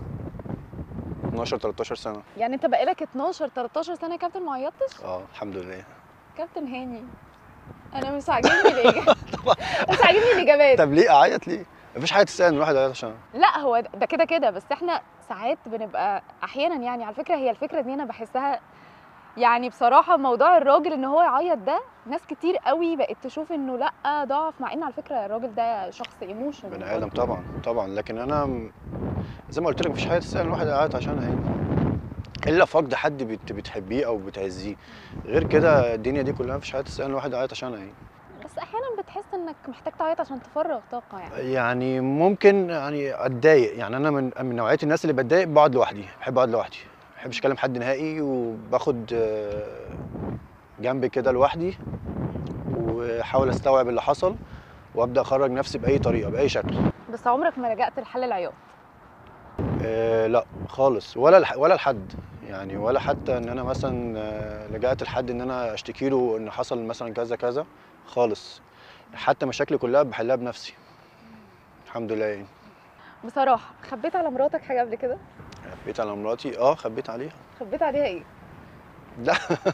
[SPEAKER 2] 12 13 سنه
[SPEAKER 1] يعني انت بقالك 12 13 سنه يا كابتن ما عيطتش
[SPEAKER 2] اه الحمد لله
[SPEAKER 1] كابتن هاني انا مش عاجبني الاجابه مش عاجبني الاجابات
[SPEAKER 2] طب ليه اعيط ليه مفيش حاجه تستاهل ان الواحد يعيط عشان
[SPEAKER 1] لا هو ده كده كده بس احنا ساعات بنبقى احيانا يعني على فكره هي الفكره دي انا بحسها يعني بصراحه موضوع الراجل ان هو يعيط ده ناس كتير قوي بقت تشوف انه لا ضعف مع ان على فكره الراجل ده شخص ايموشن
[SPEAKER 2] بني ادم طبعا طبعا لكن انا م- زي ما قلت لك مفيش حاجه تستاهل الواحد يعيط عشانها يعني الا فقد حد بت- بتحبيه او بتعزيه غير كده الدنيا دي كلها مفيش حاجه تستاهل الواحد يعيط عشانها يعني
[SPEAKER 1] بس احيانا بتحس انك محتاج تعيط عشان تفرغ طاقه يعني
[SPEAKER 2] يعني ممكن يعني اتضايق يعني انا من من نوعيه الناس اللي بتضايق بقعد لوحدي بحب اقعد لوحدي ما بحبش اكلم حد نهائي وباخد آه، جنب كده لوحدي واحاول استوعب اللي حصل وابدا اخرج نفسي باي طريقه باي شكل
[SPEAKER 1] بس عمرك ما لجأت لحل العياط
[SPEAKER 2] آه لا خالص ولا لح- ولا لحد يعني ولا حتى ان انا مثلا آه، لجأت لحد ان انا اشتكي له ان حصل مثلا كذا كذا خالص حتى مشاكلي كلها بحلها بنفسي الحمد لله يعني
[SPEAKER 1] بصراحه خبيت على مراتك حاجه قبل كده
[SPEAKER 2] خبيت على مراتي اه خبيت عليها
[SPEAKER 1] خبيت عليها ايه
[SPEAKER 2] لا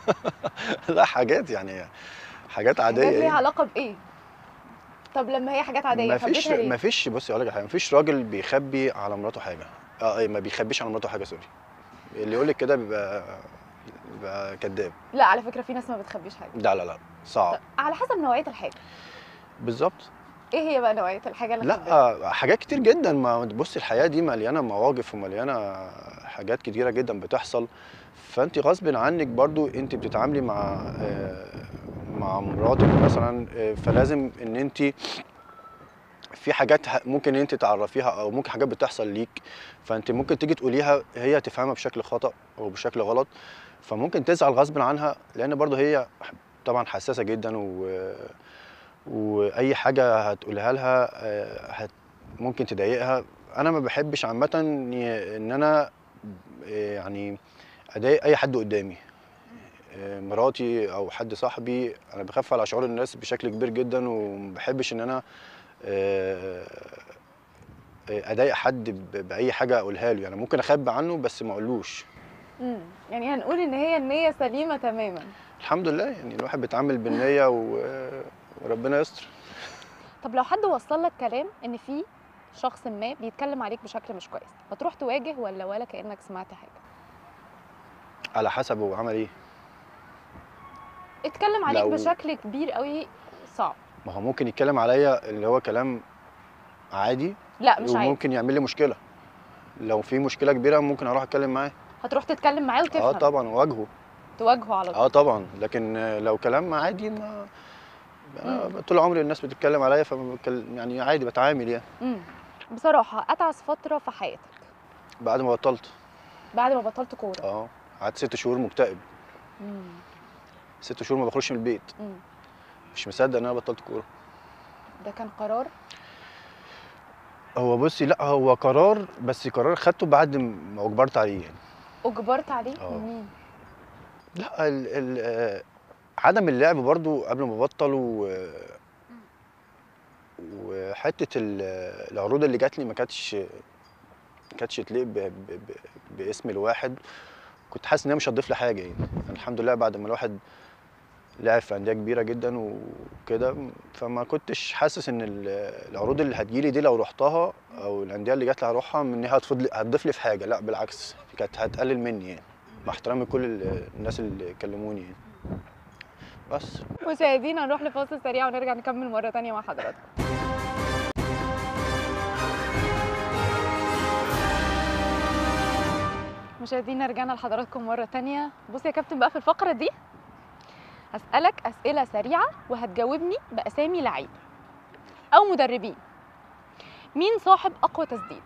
[SPEAKER 2] لا حاجات يعني حاجات عاديه
[SPEAKER 1] حاجات ليها
[SPEAKER 2] يعني.
[SPEAKER 1] علاقه بايه طب لما هي حاجات عاديه
[SPEAKER 2] مفيش
[SPEAKER 1] خبيتها ليه
[SPEAKER 2] مفيش بصي اقول لك على حاجه مفيش راجل بيخبي على مراته حاجه اه إيه، ما بيخبيش على مراته حاجه سوري اللي يقول لك كده بيبقى بيبقى كذاب
[SPEAKER 1] لا على فكره في ناس ما بتخبيش حاجه
[SPEAKER 2] لا لا لا صعب
[SPEAKER 1] طب على حسب نوعيه الحاجه
[SPEAKER 2] بالظبط
[SPEAKER 1] ايه هي بقى نوعيه الحاجه اللي خبيتها؟
[SPEAKER 2] لا حاجات كتير جدا ما بصي الحياه دي مليانه مواقف ومليانه حاجات كتيره جدا بتحصل فانت غصب عنك برضو انت بتتعاملي مع آه، مع مراتك مثلا آه، فلازم ان انت في حاجات ه- ممكن انت تعرفيها او ممكن حاجات بتحصل ليك فانت ممكن تيجي تقوليها هي تفهمها بشكل خطا او بشكل غلط فممكن تزعل غصب عنها لان برضو هي طبعا حساسه جدا و واي حاجه هتقولها لها آه، هت ممكن تضايقها انا ما بحبش عامه ي- ان انا آه، يعني اضايق اي حد قدامي آه، مراتي او حد صاحبي انا بخاف على شعور الناس بشكل كبير جدا وما بحبش ان انا آه، آه، اضايق حد ب- باي حاجه اقولها له يعني ممكن اخبي عنه بس ما اقولوش
[SPEAKER 1] امم يعني هنقول ان هي النيه سليمه تماما
[SPEAKER 2] الحمد لله يعني الواحد بيتعامل بالنيه و- وربنا يستر
[SPEAKER 1] طب لو حد وصل لك كلام ان في شخص ما بيتكلم عليك بشكل مش كويس هتروح تواجه ولا ولا كانك سمعت حاجه
[SPEAKER 2] على حسب هو عمل ايه
[SPEAKER 1] اتكلم عليك
[SPEAKER 2] لو-
[SPEAKER 1] بشكل كبير قوي صعب
[SPEAKER 2] ما هو ممكن يتكلم عليا اللي هو كلام عادي
[SPEAKER 1] لا مش عادي
[SPEAKER 2] وممكن يعمل لي مشكله لو في مشكله كبيره ممكن اروح اتكلم معاه
[SPEAKER 1] هتروح تتكلم معاه وتفهم
[SPEAKER 2] اه طبعا واجهه
[SPEAKER 1] تواجهه على طول
[SPEAKER 2] اه طبعا لكن آه، لو كلام عادي ما أنا طول عمري الناس بتتكلم عليا فما بتكلم يعني عادي بتعامل يعني
[SPEAKER 1] امم بصراحه اتعس فتره في حياتك
[SPEAKER 2] بعد ما بطلت
[SPEAKER 1] بعد ما بطلت كوره
[SPEAKER 2] اه قعدت ست شهور مكتئب
[SPEAKER 1] امم
[SPEAKER 2] ست شهور ما بخرجش من البيت
[SPEAKER 1] امم
[SPEAKER 2] مش مصدق ان انا بطلت كوره
[SPEAKER 1] ده كان قرار
[SPEAKER 2] هو بصي لا هو قرار بس قرار خدته بعد ما اجبرت عليه يعني
[SPEAKER 1] اجبرت عليه
[SPEAKER 2] آه.
[SPEAKER 1] من مين
[SPEAKER 2] لا ال ال آه، عدم اللعب برضو قبل ما بطل و وحته ال- العروض اللي جات لي ما كانتش ما كانتش تليق ب- ب- ب- باسم الواحد كنت حاسس ان هي مش هتضيف لي حاجه يعني الحمد لله بعد ما الواحد لعب في انديه كبيره جدا وكده فما كنتش حاسس ان ال- العروض اللي هتجيلي دي لو رحتها او الانديه اللي جات لي هروحها ان هي هتفضل هتضيف لي في حاجه لا بالعكس كانت هتقلل مني يعني مع احترامي لكل ال- الناس اللي كلموني يعني بس
[SPEAKER 1] مشاهدينا نروح لفاصل سريع ونرجع نكمل مره تانية مع حضراتكم مشاهدينا رجعنا لحضراتكم مرة تانية بص يا كابتن بقى في الفقرة دي هسألك أسئلة سريعة وهتجاوبني بأسامي لعيبة أو مدربين مين صاحب أقوى تسديد؟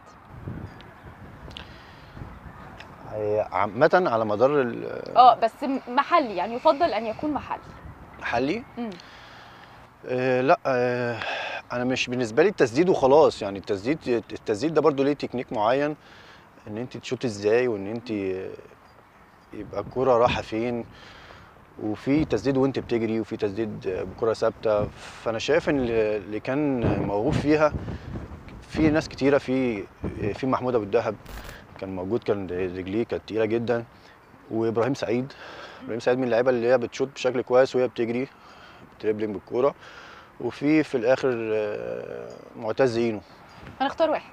[SPEAKER 2] هي عامة على مدار
[SPEAKER 1] اه بس م- محلي يعني يفضل أن يكون محلي
[SPEAKER 2] المحلي
[SPEAKER 1] مم.
[SPEAKER 2] آه لا آه انا مش بالنسبه لي التسديد وخلاص يعني التسديد التسديد ده برضو ليه تكنيك معين ان انت تشوط ازاي وان انت يبقى الكرة رايحه فين وفي تسديد وانت بتجري وفي تسديد بكرة ثابته فانا شايف ان اللي كان موهوب فيها في ناس كتيره في في محمود ابو الدهب كان موجود كان رجليه كانت تقيله جدا وابراهيم سعيد ابراهيم سعيد من اللعيبه اللي هي بتشوط بشكل كويس وهي بتجري تريبلينج بالكوره وفي في الاخر آه، معتز اينو
[SPEAKER 1] هنختار واحد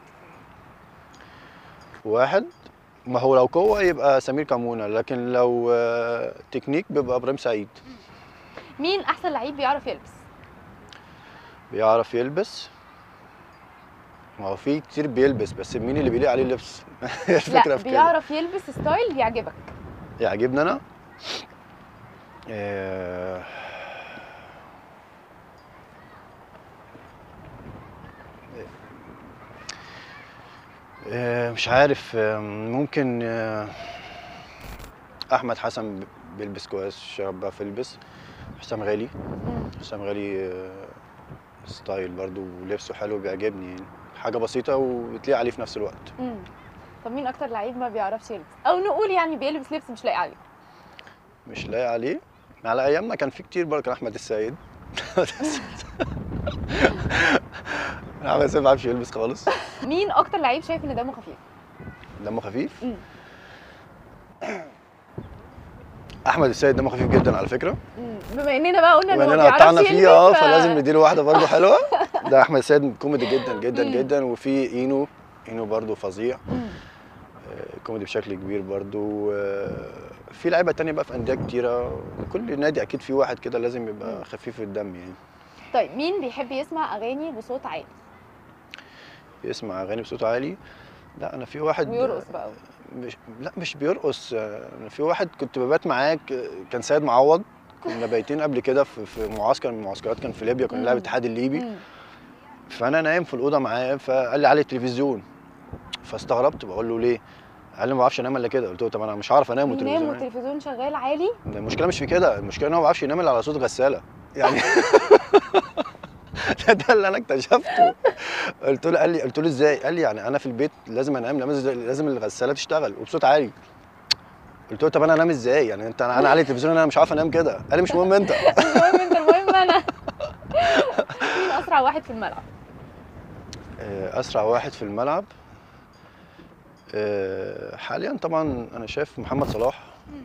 [SPEAKER 2] واحد ما هو لو قوه يبقى سمير كمونه لكن لو آه، تكنيك بيبقى ابراهيم سعيد
[SPEAKER 1] مين أحسن لعيب بيعرف يلبس؟
[SPEAKER 2] بيعرف يلبس ما هو في كتير بيلبس بس مين اللي بيليق عليه اللبس هي الفكره
[SPEAKER 1] لا
[SPEAKER 2] في كده
[SPEAKER 1] بيعرف يلبس ستايل يعجبك
[SPEAKER 2] يعجبني انا آه، آه، مش عارف آه، ممكن آه، احمد حسن بيلبس كويس شباب بقى يلبس حسام غالي
[SPEAKER 1] مم.
[SPEAKER 2] حسام غالي آه، ستايل برضو ولبسه حلو بيعجبني يعني حاجه بسيطه وبتليق عليه في نفس الوقت
[SPEAKER 1] مم. طب مين أكتر لعيب ما بيعرفش يلبس؟ أو نقول يعني بيلبس لبس مش لايق عليه
[SPEAKER 2] مش لايق عليه على ايامنا كان في كتير برضه كان احمد السيد احمد السيد ما بيعرفش يلبس خالص
[SPEAKER 1] مين أكتر لعيب شايف إن دمه خفيف؟
[SPEAKER 2] دمه خفيف
[SPEAKER 1] مم.
[SPEAKER 2] احمد السيد دمه خفيف جدا على فكره
[SPEAKER 1] مم. بما إننا بقى قلنا إن هو
[SPEAKER 2] واننا
[SPEAKER 1] بيعرفش
[SPEAKER 2] قطعنا
[SPEAKER 1] يلبس
[SPEAKER 2] فيه اه
[SPEAKER 1] ف-
[SPEAKER 2] فلازم نديله واحده برضه حلوه ده احمد السيد كوميدي جدا جدا
[SPEAKER 1] مم.
[SPEAKER 2] جدا وفي اينو اينو برضه فظيع
[SPEAKER 1] مم.
[SPEAKER 2] آه، كوميدي بشكل كبير برضه آه، في لعيبه تانية بقى في انديه كتيره كل نادي اكيد فيه واحد كده لازم
[SPEAKER 1] مم.
[SPEAKER 2] يبقى خفيف الدم يعني
[SPEAKER 1] طيب مين بيحب يسمع أغاني بصوت عالي؟
[SPEAKER 2] يسمع اغاني بصوت عالي لا انا في واحد
[SPEAKER 1] ويرقص بقى
[SPEAKER 2] مش لا مش بيرقص آه، أنا في واحد كنت ببات معاك آه، كان سيد معوض كنا بايتين قبل كده في في معسكر من المعسكرات كان في ليبيا كنا
[SPEAKER 1] مم.
[SPEAKER 2] بنلعب الاتحاد الليبي
[SPEAKER 1] مم.
[SPEAKER 2] فانا نايم في الاوضه معاه فقال لي علي التلفزيون فاستغربت بقول له ليه قال لي ما بعرفش انام الا كده قلت له طب انا مش هعرف انام
[SPEAKER 1] بينام
[SPEAKER 2] والتلفزيون
[SPEAKER 1] والتلفزيون شغال عالي
[SPEAKER 2] المشكله مش في كده المشكله ان هو ما بيعرفش ينام الا على صوت غساله يعني ده, ده اللي انا اكتشفته قلت له قال لي قلت له ازاي قال لي يعني انا في البيت لازم انام لازم لازم الغساله تشتغل وبصوت عالي قلت له طب انا انام ازاي يعني انت انا علي التلفزيون انا مش عارف انام كده قال لي مش مهم انت
[SPEAKER 1] المهم انت المهم انا مين اسرع واحد في الملعب
[SPEAKER 2] آه، اسرع واحد في الملعب آه، حاليا طبعا انا شايف محمد صلاح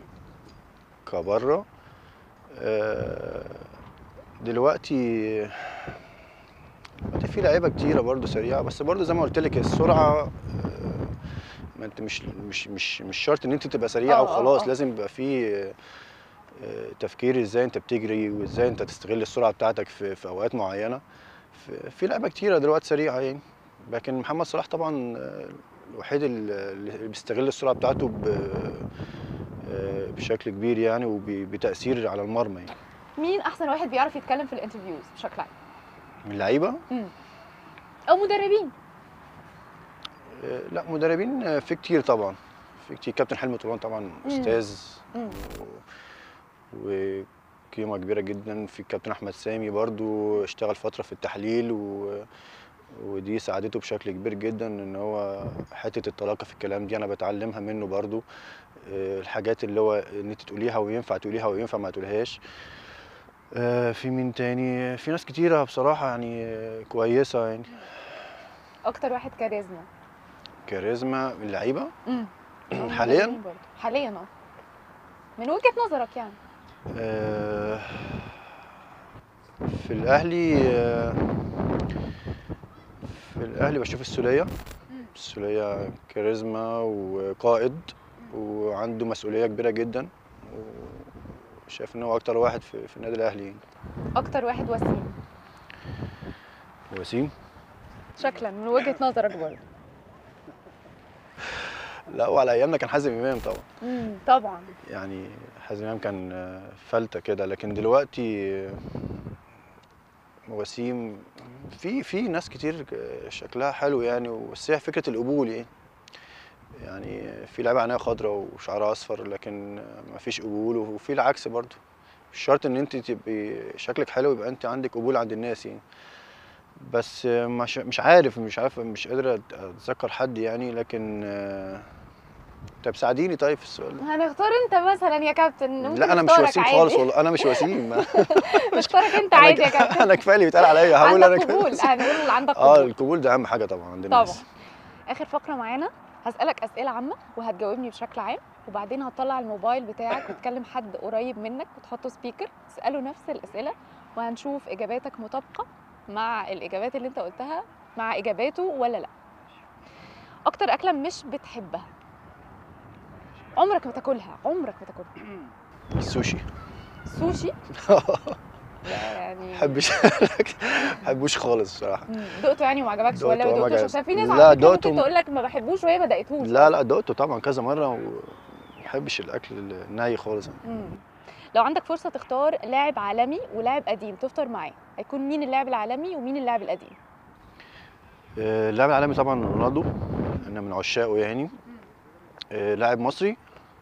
[SPEAKER 2] كبره آه، دلوقتي دلوقتي في لعيبه كتيره برضو سريعه بس برضو زي ما قلت لك السرعه آه، ما انت مش مش مش مش شرط ان انت تبقى سريع
[SPEAKER 1] آه، آه،
[SPEAKER 2] وخلاص
[SPEAKER 1] آه.
[SPEAKER 2] لازم يبقى في آه، آه، تفكير ازاي انت بتجري وازاي انت تستغل السرعه بتاعتك في, في اوقات معينه في, في لعيبه كتيره دلوقتي سريعه يعني لكن محمد صلاح طبعا آه، الوحيد اللي اللي بيستغل السرعه بتاعته ب آه، بشكل كبير يعني وبتاثير على المرمى يعني
[SPEAKER 1] مين احسن واحد بيعرف يتكلم في الانترفيوز بشكل عام
[SPEAKER 2] من اللعيبه
[SPEAKER 1] مم. او مدربين
[SPEAKER 2] آه، لا مدربين آه، في كتير طبعا في كتير كابتن حلمي طولان طبعا استاذ
[SPEAKER 1] مم.
[SPEAKER 2] و- وقيمه كبيره جدا في الكابتن احمد سامي برضو اشتغل فتره في التحليل و... ودي ساعدته بشكل كبير جدا ان هو حته الطلاقه في الكلام دي انا بتعلمها منه برضو آه، الحاجات اللي هو ان انت تقوليها وينفع تقوليها وينفع ما تقوليهاش آه، في مين تاني في ناس كتيرة بصراحة يعني آه، كويسة يعني
[SPEAKER 1] اكتر واحد كاريزما
[SPEAKER 2] كاريزما من اللعيبة
[SPEAKER 1] امم
[SPEAKER 2] حاليا
[SPEAKER 1] حاليا اه من وجهة نظرك يعني
[SPEAKER 2] آه، في الأهلي آه، في الأهلي بشوف السولية السولية كاريزما وقائد وعنده مسؤولية كبيرة جدا وشايف إن هو أكتر واحد في, في النادي الأهلي يعني.
[SPEAKER 1] اكتر واحد وسيم
[SPEAKER 2] وسيم
[SPEAKER 1] شكلا من وجهة نظرك برضه
[SPEAKER 2] لا وعلى أيامنا كان حازم إمام طبعا
[SPEAKER 1] امم طبعا
[SPEAKER 2] يعني حازم إمام كان آه، فلتة كده لكن دلوقتي آه، وسيم في في ناس كتير آه، شكلها حلو يعني بس هي فكرة القبول يعني يعني في لعيبة عينيها خضراء وشعرها أصفر لكن آه، مفيش قبول وفي العكس برضه مش شرط إن أنت تبقي شكلك حلو يبقى أنت عندك قبول عند الناس يعني بس آه، مش مش عارف مش عارف مش قادر أت- أتذكر حد يعني لكن آه، طب ساعديني طيب في السؤال ده
[SPEAKER 1] هنختار انت مثلا يا كابتن ممكن
[SPEAKER 2] لا انا مش
[SPEAKER 1] نختارك
[SPEAKER 2] وسيم
[SPEAKER 1] عادي.
[SPEAKER 2] خالص والله انا مش وسيم
[SPEAKER 1] نختارك انت
[SPEAKER 2] أنا
[SPEAKER 1] عادي يا
[SPEAKER 2] ك-
[SPEAKER 1] كابتن
[SPEAKER 2] انا كفايه اللي بيتقال عليا هقول انا
[SPEAKER 1] عندك
[SPEAKER 2] كفاية
[SPEAKER 1] قبول
[SPEAKER 2] وسيم.
[SPEAKER 1] هنقول عندك
[SPEAKER 2] اه
[SPEAKER 1] قبول
[SPEAKER 2] القبول ده اهم حاجه طبعا عند
[SPEAKER 1] طبعا
[SPEAKER 2] الناس
[SPEAKER 1] اخر فقره معانا هسالك اسئله عامه وهتجاوبني بشكل عام وبعدين هتطلع الموبايل بتاعك وتكلم حد قريب منك وتحطه سبيكر تساله نفس الاسئله وهنشوف اجاباتك مطابقه مع الاجابات اللي انت قلتها مع اجاباته ولا لا اكتر اكله مش بتحبها عمرك ما تاكلها عمرك ما تاكلها
[SPEAKER 2] السوشي
[SPEAKER 1] سوشي لا يعني
[SPEAKER 2] ما بحبش ما بحبوش خالص بصراحه
[SPEAKER 1] مم. دقته يعني وما عجبكش ولا
[SPEAKER 2] دقته
[SPEAKER 1] ما
[SPEAKER 2] وما
[SPEAKER 1] دقتوش
[SPEAKER 2] عجبني.
[SPEAKER 1] عشان في ناس
[SPEAKER 2] لا،
[SPEAKER 1] على فكره ممكن
[SPEAKER 2] دقته-
[SPEAKER 1] تقول لك ما بحبوش وهي ما دقتوش
[SPEAKER 2] لا لا دقته طبعا كذا مره وما بحبش الاكل الني خالص
[SPEAKER 1] مم. لو عندك فرصة تختار لاعب عالمي ولاعب قديم تفطر معاه هيكون مين اللاعب العالمي ومين اللاعب القديم
[SPEAKER 2] آه، اللاعب العالمي طبعا رونالدو انا من عشاقه يعني آه، لاعب مصري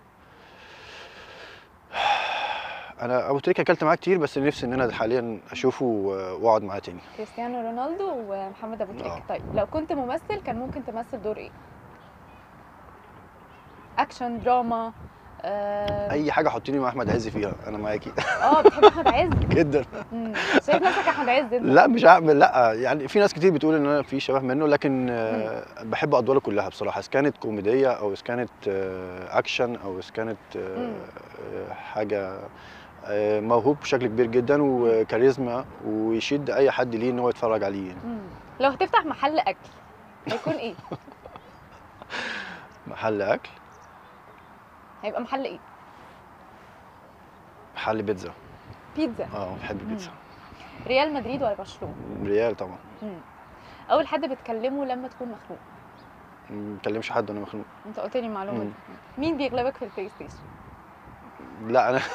[SPEAKER 2] انا ابو تريكه اكلت معاه كتير بس نفسي ان انا حاليا اشوفه و- واقعد معاه تاني
[SPEAKER 1] كريستيانو رونالدو ومحمد ابو تريكة
[SPEAKER 2] آه.
[SPEAKER 1] طيب لو كنت ممثل كان ممكن تمثل دور ايه اكشن دراما اه,
[SPEAKER 2] اي حاجه حطيني مع احمد عز فيها انا معاكي
[SPEAKER 1] آه بتحب احمد عز
[SPEAKER 2] جدا
[SPEAKER 1] مم. شايف نفسك احمد عز انت
[SPEAKER 2] لا مش هعمل لا يعني في ناس كتير بتقول ان انا في شبه منه لكن آه، بحب ادواره كلها بصراحه اذا كانت كوميديه او اذا كانت آه، اكشن او اذا كانت آه،
[SPEAKER 1] مم.
[SPEAKER 2] آه، حاجه آه، موهوب بشكل كبير جدا وكاريزما ويشد اي حد ليه ان هو يتفرج عليه يعني.
[SPEAKER 1] مم. لو هتفتح محل اكل هيكون ايه
[SPEAKER 2] محل اكل
[SPEAKER 1] هيبقى محل ايه
[SPEAKER 2] محل بيتزا
[SPEAKER 1] بيتزا
[SPEAKER 2] اه بحب البيتزا
[SPEAKER 1] ريال مدريد ولا برشلونة
[SPEAKER 2] ريال طبعا
[SPEAKER 1] مم. اول حد بتكلمه لما تكون مخنوق
[SPEAKER 2] ما بكلمش حد وانا مخنوق
[SPEAKER 1] انت قلت لي المعلومه
[SPEAKER 2] مم.
[SPEAKER 1] دي مين بيغلبك في البلاي ستيشن
[SPEAKER 2] لا انا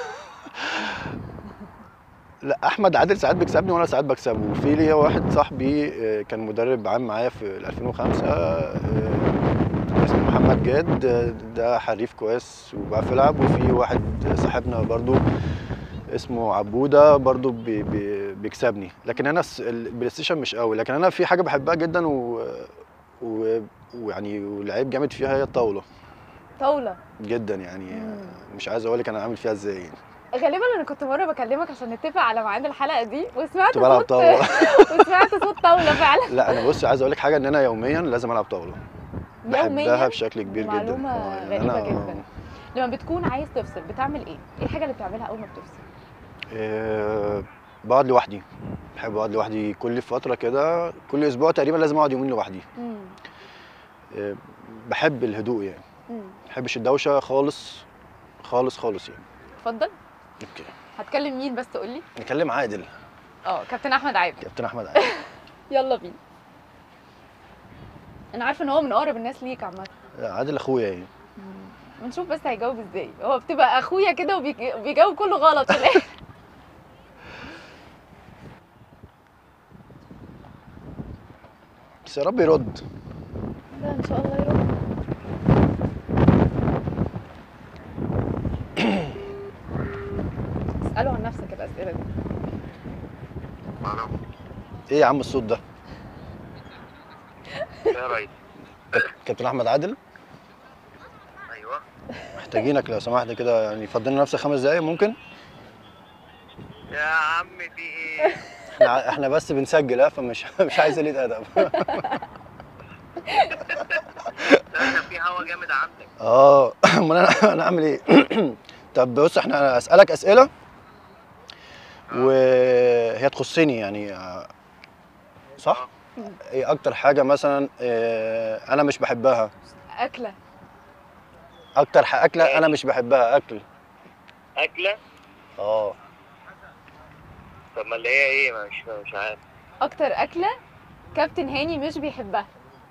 [SPEAKER 2] لا احمد عادل ساعات بيكسبني وانا ساعات بكسبه وفي ليا واحد صاحبي آه، كان مدرب عام معايا في 2005 آه، اسمه محمد جاد آه، ده حريف كويس وبيعرف يلعب وفي واحد صاحبنا برضو اسمه عبوده برضو بي بي بيكسبني لكن انا الس- البلاي ستيشن مش قوي لكن انا في حاجه بحبها جدا و و- ويعني ولعيب جامد فيها هي الطاوله
[SPEAKER 1] طاوله
[SPEAKER 2] جدا يعني
[SPEAKER 1] مم.
[SPEAKER 2] آه، مش عايز اقول لك انا عامل فيها ازاي يعني.
[SPEAKER 1] غالبا انا كنت مره بكلمك عشان نتفق على ميعاد الحلقه دي وسمعت
[SPEAKER 2] كنت بلعب
[SPEAKER 1] صوت
[SPEAKER 2] طاوله
[SPEAKER 1] وسمعت صوت طاوله فعلا
[SPEAKER 2] لا انا بص عايز اقول لك حاجه ان انا يوميا لازم العب طاوله بحبها
[SPEAKER 1] يوميا
[SPEAKER 2] بشكل كبير جدا
[SPEAKER 1] معلومة
[SPEAKER 2] آه، يعني
[SPEAKER 1] غريبة
[SPEAKER 2] أنا-
[SPEAKER 1] جدا. لما بتكون عايز تفصل بتعمل ايه؟ ايه الحاجه اللي بتعملها اول ما بتفصل؟
[SPEAKER 2] آه، بقعد لوحدي بحب اقعد لوحدي كل فتره كده كل اسبوع تقريبا لازم اقعد يومين لوحدي
[SPEAKER 1] مم.
[SPEAKER 2] آه، بحب الهدوء يعني
[SPEAKER 1] مم.
[SPEAKER 2] ما بحبش الدوشه خالص خالص خالص يعني
[SPEAKER 1] اتفضل
[SPEAKER 2] اوكي
[SPEAKER 1] هتكلم مين بس تقول لي؟
[SPEAKER 2] نكلم عادل
[SPEAKER 1] اه كابتن احمد عادل
[SPEAKER 2] كابتن احمد عادل
[SPEAKER 1] يلا بينا انا عارفه ان هو من اقرب الناس ليك عامه
[SPEAKER 2] لا، عادل اخويا يعني
[SPEAKER 1] ونشوف بس هيجاوب ازاي هو بتبقى اخويا كده وبيج- وبيجاوب كله غلط في الاخر
[SPEAKER 2] بس يا رب يرد
[SPEAKER 1] لا ان شاء الله يرد اساله عن نفسك الاسئله دي
[SPEAKER 3] الو
[SPEAKER 2] ايه يا عم الصوت ده
[SPEAKER 3] يا ريس
[SPEAKER 2] كابتن احمد عادل
[SPEAKER 3] ايوه
[SPEAKER 2] محتاجينك لو سمحت كده يعني فضلنا نفسك خمس دقايق ممكن
[SPEAKER 3] يا عم في ايه؟
[SPEAKER 2] احنا ع- احنا بس بنسجل ها فمش مش عايز قلة ادب
[SPEAKER 3] ده في هوا جامد عندك
[SPEAKER 2] اه امال انا انا اعمل ايه طب بص احنا اسالك اسئله وهي تخصني يعني آه، صح ايه اكتر حاجه مثلا آه، انا مش بحبها
[SPEAKER 1] اكله
[SPEAKER 2] اكتر ح- اكله انا مش بحبها اكل
[SPEAKER 3] اكله
[SPEAKER 2] اه
[SPEAKER 3] طب ما اللي هي ايه ما مش مش عارف
[SPEAKER 1] اكتر اكله كابتن هاني مش بيحبها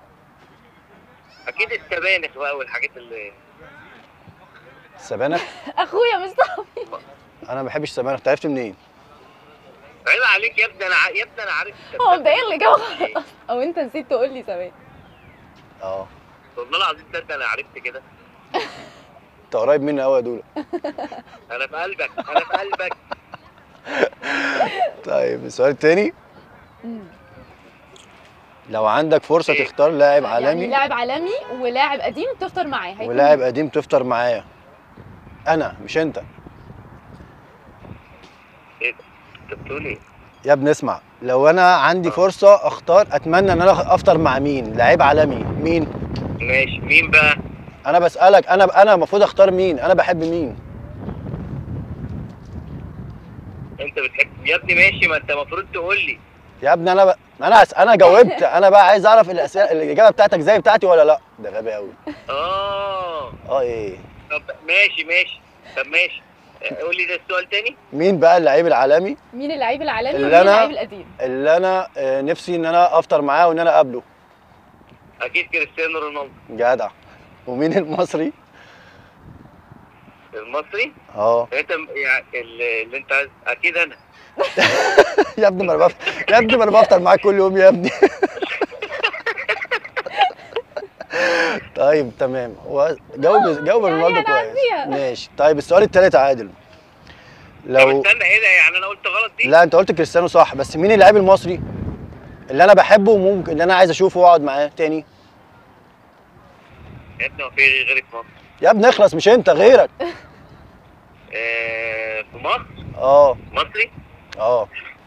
[SPEAKER 3] اكيد السبانخ بقى والحاجات اللي
[SPEAKER 2] السبانخ
[SPEAKER 1] اخويا مش صاحبي
[SPEAKER 2] انا ما بحبش السبانخ أنت عرفت منين
[SPEAKER 3] عيب عليك يا ابني انا ع- يا ابني انا عارف أنت
[SPEAKER 1] هو
[SPEAKER 3] بتاكل
[SPEAKER 1] مبدئيا اللي جاوب
[SPEAKER 3] إيه.
[SPEAKER 1] غلط او انت نسيت تقول لي زمان
[SPEAKER 2] اه
[SPEAKER 3] والله العظيم ده انا عرفت كده
[SPEAKER 2] انت قريب مني قوي يا دولا
[SPEAKER 3] انا في قلبك انا في قلبك
[SPEAKER 2] طيب السؤال التاني لو عندك فرصه
[SPEAKER 3] إيه؟
[SPEAKER 2] تختار لاعب
[SPEAKER 1] يعني
[SPEAKER 2] عالمي
[SPEAKER 1] لاعب عالمي ولاعب قديم تفطر معاه هيكون
[SPEAKER 2] ولاعب قديم تفطر معايا انا مش انت
[SPEAKER 3] ايه ده؟ انت بتقول ايه؟
[SPEAKER 2] يا ابني اسمع لو انا عندي فرصه اختار اتمنى ان انا افطر مع مين لعيب عالمي مين
[SPEAKER 3] ماشي مين بقى؟
[SPEAKER 2] انا بسالك انا انا المفروض اختار مين انا بحب مين
[SPEAKER 3] انت بتحب يا ابني ماشي ما انت المفروض تقول لي
[SPEAKER 2] يا ابني انا ب... انا أس... انا جاوبت انا بقى عايز اعرف الاسئله الاجابه بتاعتك زي بتاعتي ولا لا ده غبي قوي
[SPEAKER 3] اه
[SPEAKER 2] اه ايه
[SPEAKER 3] طب ماشي ماشي طب ماشي قول لي ده السؤال تاني
[SPEAKER 2] مين بقى اللعيب العالمي
[SPEAKER 1] مين اللعيب العالمي
[SPEAKER 2] اللي
[SPEAKER 1] ومين
[SPEAKER 2] أنا-
[SPEAKER 1] اللعيب القديم
[SPEAKER 2] اللي انا آه، نفسي ان انا افطر معاه وان انا اقابله
[SPEAKER 3] اكيد كريستيانو رونالدو
[SPEAKER 2] جدع ومين المصري
[SPEAKER 3] المصري
[SPEAKER 2] اه
[SPEAKER 3] انت يعني اللي اللي انت عايز اكيد انا
[SPEAKER 2] يا ابني ما انا بفطر يا ابني ما انا بفطر معاك كل يوم يا ابني طيب تمام هو جاوب جاوب
[SPEAKER 1] يعني
[SPEAKER 2] رونالدو
[SPEAKER 1] أنا
[SPEAKER 2] كويس
[SPEAKER 1] عارفيها.
[SPEAKER 2] ماشي طيب السؤال التالت عادل
[SPEAKER 3] طب
[SPEAKER 2] لو
[SPEAKER 3] استنى ايه ده يعني انا قلت غلط دي
[SPEAKER 2] لا انت قلت كريستيانو صح بس مين اللاعب المصري اللي انا بحبه وممكن اللي انا عايز اشوفه واقعد معاه تاني
[SPEAKER 3] يا ابني هو في غيرك في مصر
[SPEAKER 2] يا ابني اخلص مش انت غيرك
[SPEAKER 3] آه في مصر
[SPEAKER 2] اه
[SPEAKER 3] مصري
[SPEAKER 2] اه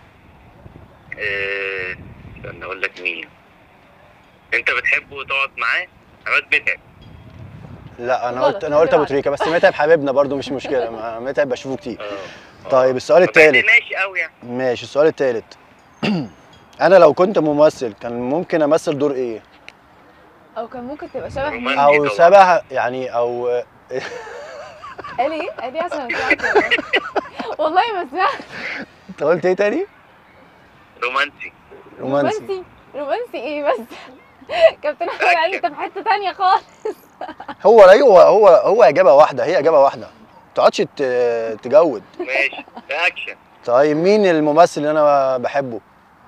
[SPEAKER 3] آه، استنى اقول لك مين انت بتحبه وتقعد معاه عماد متعب
[SPEAKER 2] لا انا
[SPEAKER 1] غلط،
[SPEAKER 2] قلت انا قلت ابو
[SPEAKER 1] غلط.
[SPEAKER 2] تريكه بس متعب حبيبنا برضو مش مشكله ما- متعب بشوفه كتير
[SPEAKER 3] اه
[SPEAKER 2] طيب السؤال
[SPEAKER 3] طب
[SPEAKER 2] التالت
[SPEAKER 3] ماشي قوي يعني
[SPEAKER 2] ماشي السؤال التالت انا لو كنت ممثل كان ممكن امثل دور ايه
[SPEAKER 1] او كان ممكن تبقى شبه مين
[SPEAKER 3] رومانسي.
[SPEAKER 2] او
[SPEAKER 3] طبعا.
[SPEAKER 2] شبه يعني او
[SPEAKER 1] قال ايه قال ايه عشان ما سمعتش والله ما سمعت
[SPEAKER 2] انت قلت ايه تاني
[SPEAKER 3] رومانسي
[SPEAKER 2] رومانسي
[SPEAKER 1] رومانسي رومانسي ايه بس كابتن احمد علي انت في حته تانية خالص
[SPEAKER 2] هو لا هو هو هو اجابه واحده هي اجابه واحده ما تقعدش ت- تجود
[SPEAKER 3] ماشي ده اكشن
[SPEAKER 2] طيب مين الممثل اللي انا بحبه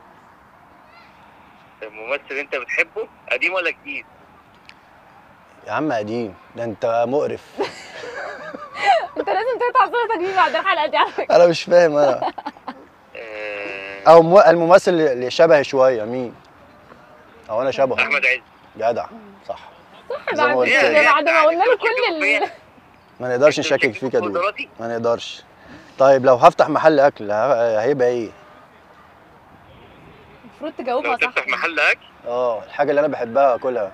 [SPEAKER 3] الممثل انت بتحبه قديم ولا جديد؟
[SPEAKER 2] يا عم قديم ده انت مقرف
[SPEAKER 1] انت لازم تقطع صوتك دي بعد الحلقه دي على فكره
[SPEAKER 2] انا مش فاهم انا
[SPEAKER 3] آه،
[SPEAKER 2] او مو- الممثل اللي شبهي شويه مين او انا شبهه
[SPEAKER 3] احمد عز
[SPEAKER 2] جدع صح زي ما
[SPEAKER 1] بعد
[SPEAKER 2] قلت
[SPEAKER 1] كده
[SPEAKER 2] لك.
[SPEAKER 1] بعد ما قلنا له كل ال...
[SPEAKER 2] ما نقدرش نشكك فيك يا دود
[SPEAKER 3] قدراتي
[SPEAKER 2] ما نقدرش طيب لو هفتح محل اكل ه- هيبقى ايه
[SPEAKER 1] المفروض
[SPEAKER 3] لو
[SPEAKER 1] تجاوبها صح
[SPEAKER 3] تفتح محل اكل
[SPEAKER 2] اه الحاجه اللي انا بحبها اكلها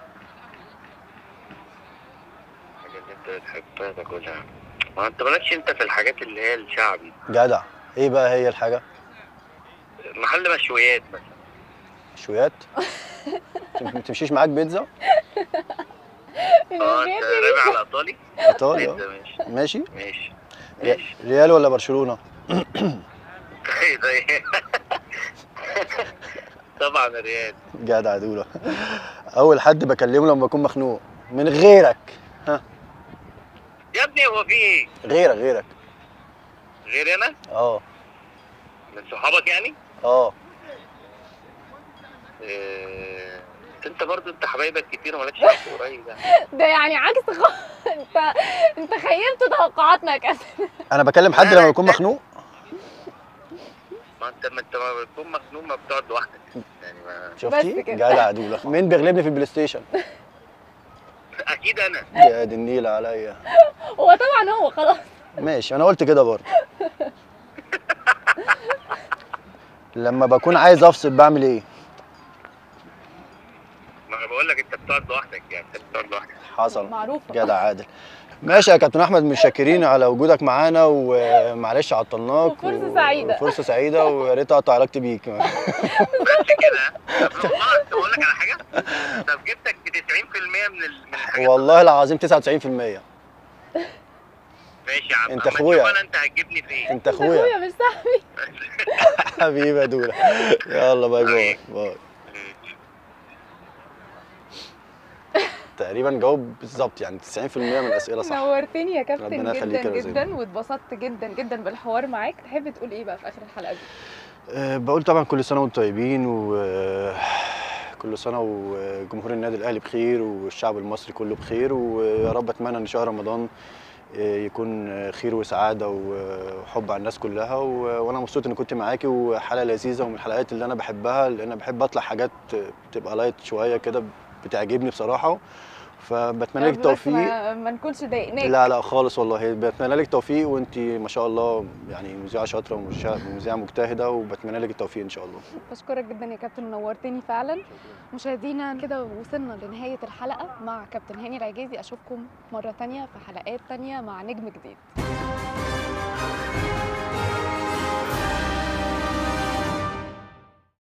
[SPEAKER 3] الحاجه اللي انت بتحبها تاكلها ما انت مالكش انت في الحاجات اللي هي الشعبي
[SPEAKER 2] جدع ايه بقى هي الحاجه
[SPEAKER 3] محل مشويات مثلا
[SPEAKER 2] شويات ما تمشيش معاك بيتزا
[SPEAKER 3] اه انت رامي على ايطالي
[SPEAKER 2] ايطالي
[SPEAKER 3] بيتزا
[SPEAKER 2] آه.
[SPEAKER 3] ماشي
[SPEAKER 2] ماشي
[SPEAKER 3] ماشي
[SPEAKER 2] ري-
[SPEAKER 3] ماشي
[SPEAKER 2] ريال ولا برشلونه
[SPEAKER 3] ايه ده ايه؟ طبعا الريال
[SPEAKER 2] جدع دوله اول حد بكلمه لما بكون مخنوق من غيرك ها
[SPEAKER 3] يا ابني هو في ايه؟
[SPEAKER 2] غيرك غيرك
[SPEAKER 3] غير انا؟
[SPEAKER 2] اه
[SPEAKER 3] من صحابك يعني؟
[SPEAKER 2] اه
[SPEAKER 3] إيه... انت برضو انت حبايبك كتير ومالكش حد قريب يعني
[SPEAKER 1] ده يعني عكس خ... انت انت خيبت توقعاتنا يا كابتن
[SPEAKER 2] انا بكلم حد لما بكون مخنوق
[SPEAKER 3] ما انت ما انت ما بتكون مخنوق ما بتقعد لوحدك يعني ما
[SPEAKER 2] شفتي
[SPEAKER 1] بس كده.
[SPEAKER 2] جدع دوله مين بيغلبني في البلاي ستيشن
[SPEAKER 3] أكيد اكيد انا
[SPEAKER 2] يا دي النيل عليا
[SPEAKER 1] هو طبعا هو خلاص
[SPEAKER 2] ماشي انا قلت كده برضه لما بكون عايز افصل بعمل ايه
[SPEAKER 3] ما انا بقول لك انت بتقعد لوحدك يعني انت بتقعد لوحدك
[SPEAKER 2] حصل
[SPEAKER 1] معروفه
[SPEAKER 2] جدع عادل ماشي يا كابتن احمد مش شاكرين على وجودك معانا ومعلش عطلناك
[SPEAKER 1] وفرصة سعيدة.
[SPEAKER 2] فرصه سعيده ويا ريت اقطع علاقتي بيك
[SPEAKER 3] بس كده طب خلاص طب اقول لك على حاجه طب جبتك ب 90% من ال... من الحاجات
[SPEAKER 2] والله العظيم 99%
[SPEAKER 3] ماشي يا عم
[SPEAKER 2] انت
[SPEAKER 3] أما
[SPEAKER 2] أخويا.
[SPEAKER 3] تشوف انا انت هتجيبني فين
[SPEAKER 2] انت اخويا
[SPEAKER 1] اخويا مش صاحبي
[SPEAKER 2] حبيبي يا دولا يلا باي باي باي تقريبا جاوب بالظبط يعني 90% من الاسئله صح
[SPEAKER 1] نورتني يا كابتن
[SPEAKER 2] ربنا يخليك
[SPEAKER 1] جدا
[SPEAKER 2] يا روزين.
[SPEAKER 1] جدا واتبسطت جدا جدا بالحوار معاك تحب تقول ايه بقى في اخر الحلقه دي
[SPEAKER 2] أه، بقول طبعا كل سنه وانتم طيبين وكل سنه وجمهور النادي الاهلي بخير والشعب المصري كله بخير ويا رب اتمنى ان شهر رمضان أه، يكون خير وسعاده وحب على الناس كلها و- وانا مبسوط ان كنت معاكي وحلقه لذيذه ومن الحلقات اللي انا بحبها لان انا بحب اطلع حاجات بتبقى لايت شويه كده بتعجبني بصراحه فبتمنى لك
[SPEAKER 1] بس
[SPEAKER 2] التوفيق
[SPEAKER 1] ما, ما نكونش ضايقناك
[SPEAKER 2] لا لا خالص والله بتمنى لك التوفيق وانت ما شاء الله يعني مذيعه شاطره ومذيعه مجتهده وبتمنى لك التوفيق ان شاء الله
[SPEAKER 1] بشكرك جدا يا كابتن ونورتني فعلا مشاهدينا كده وصلنا لنهايه الحلقه مع كابتن هاني العجيزي اشوفكم مره تانية في حلقات تانية مع نجم جديد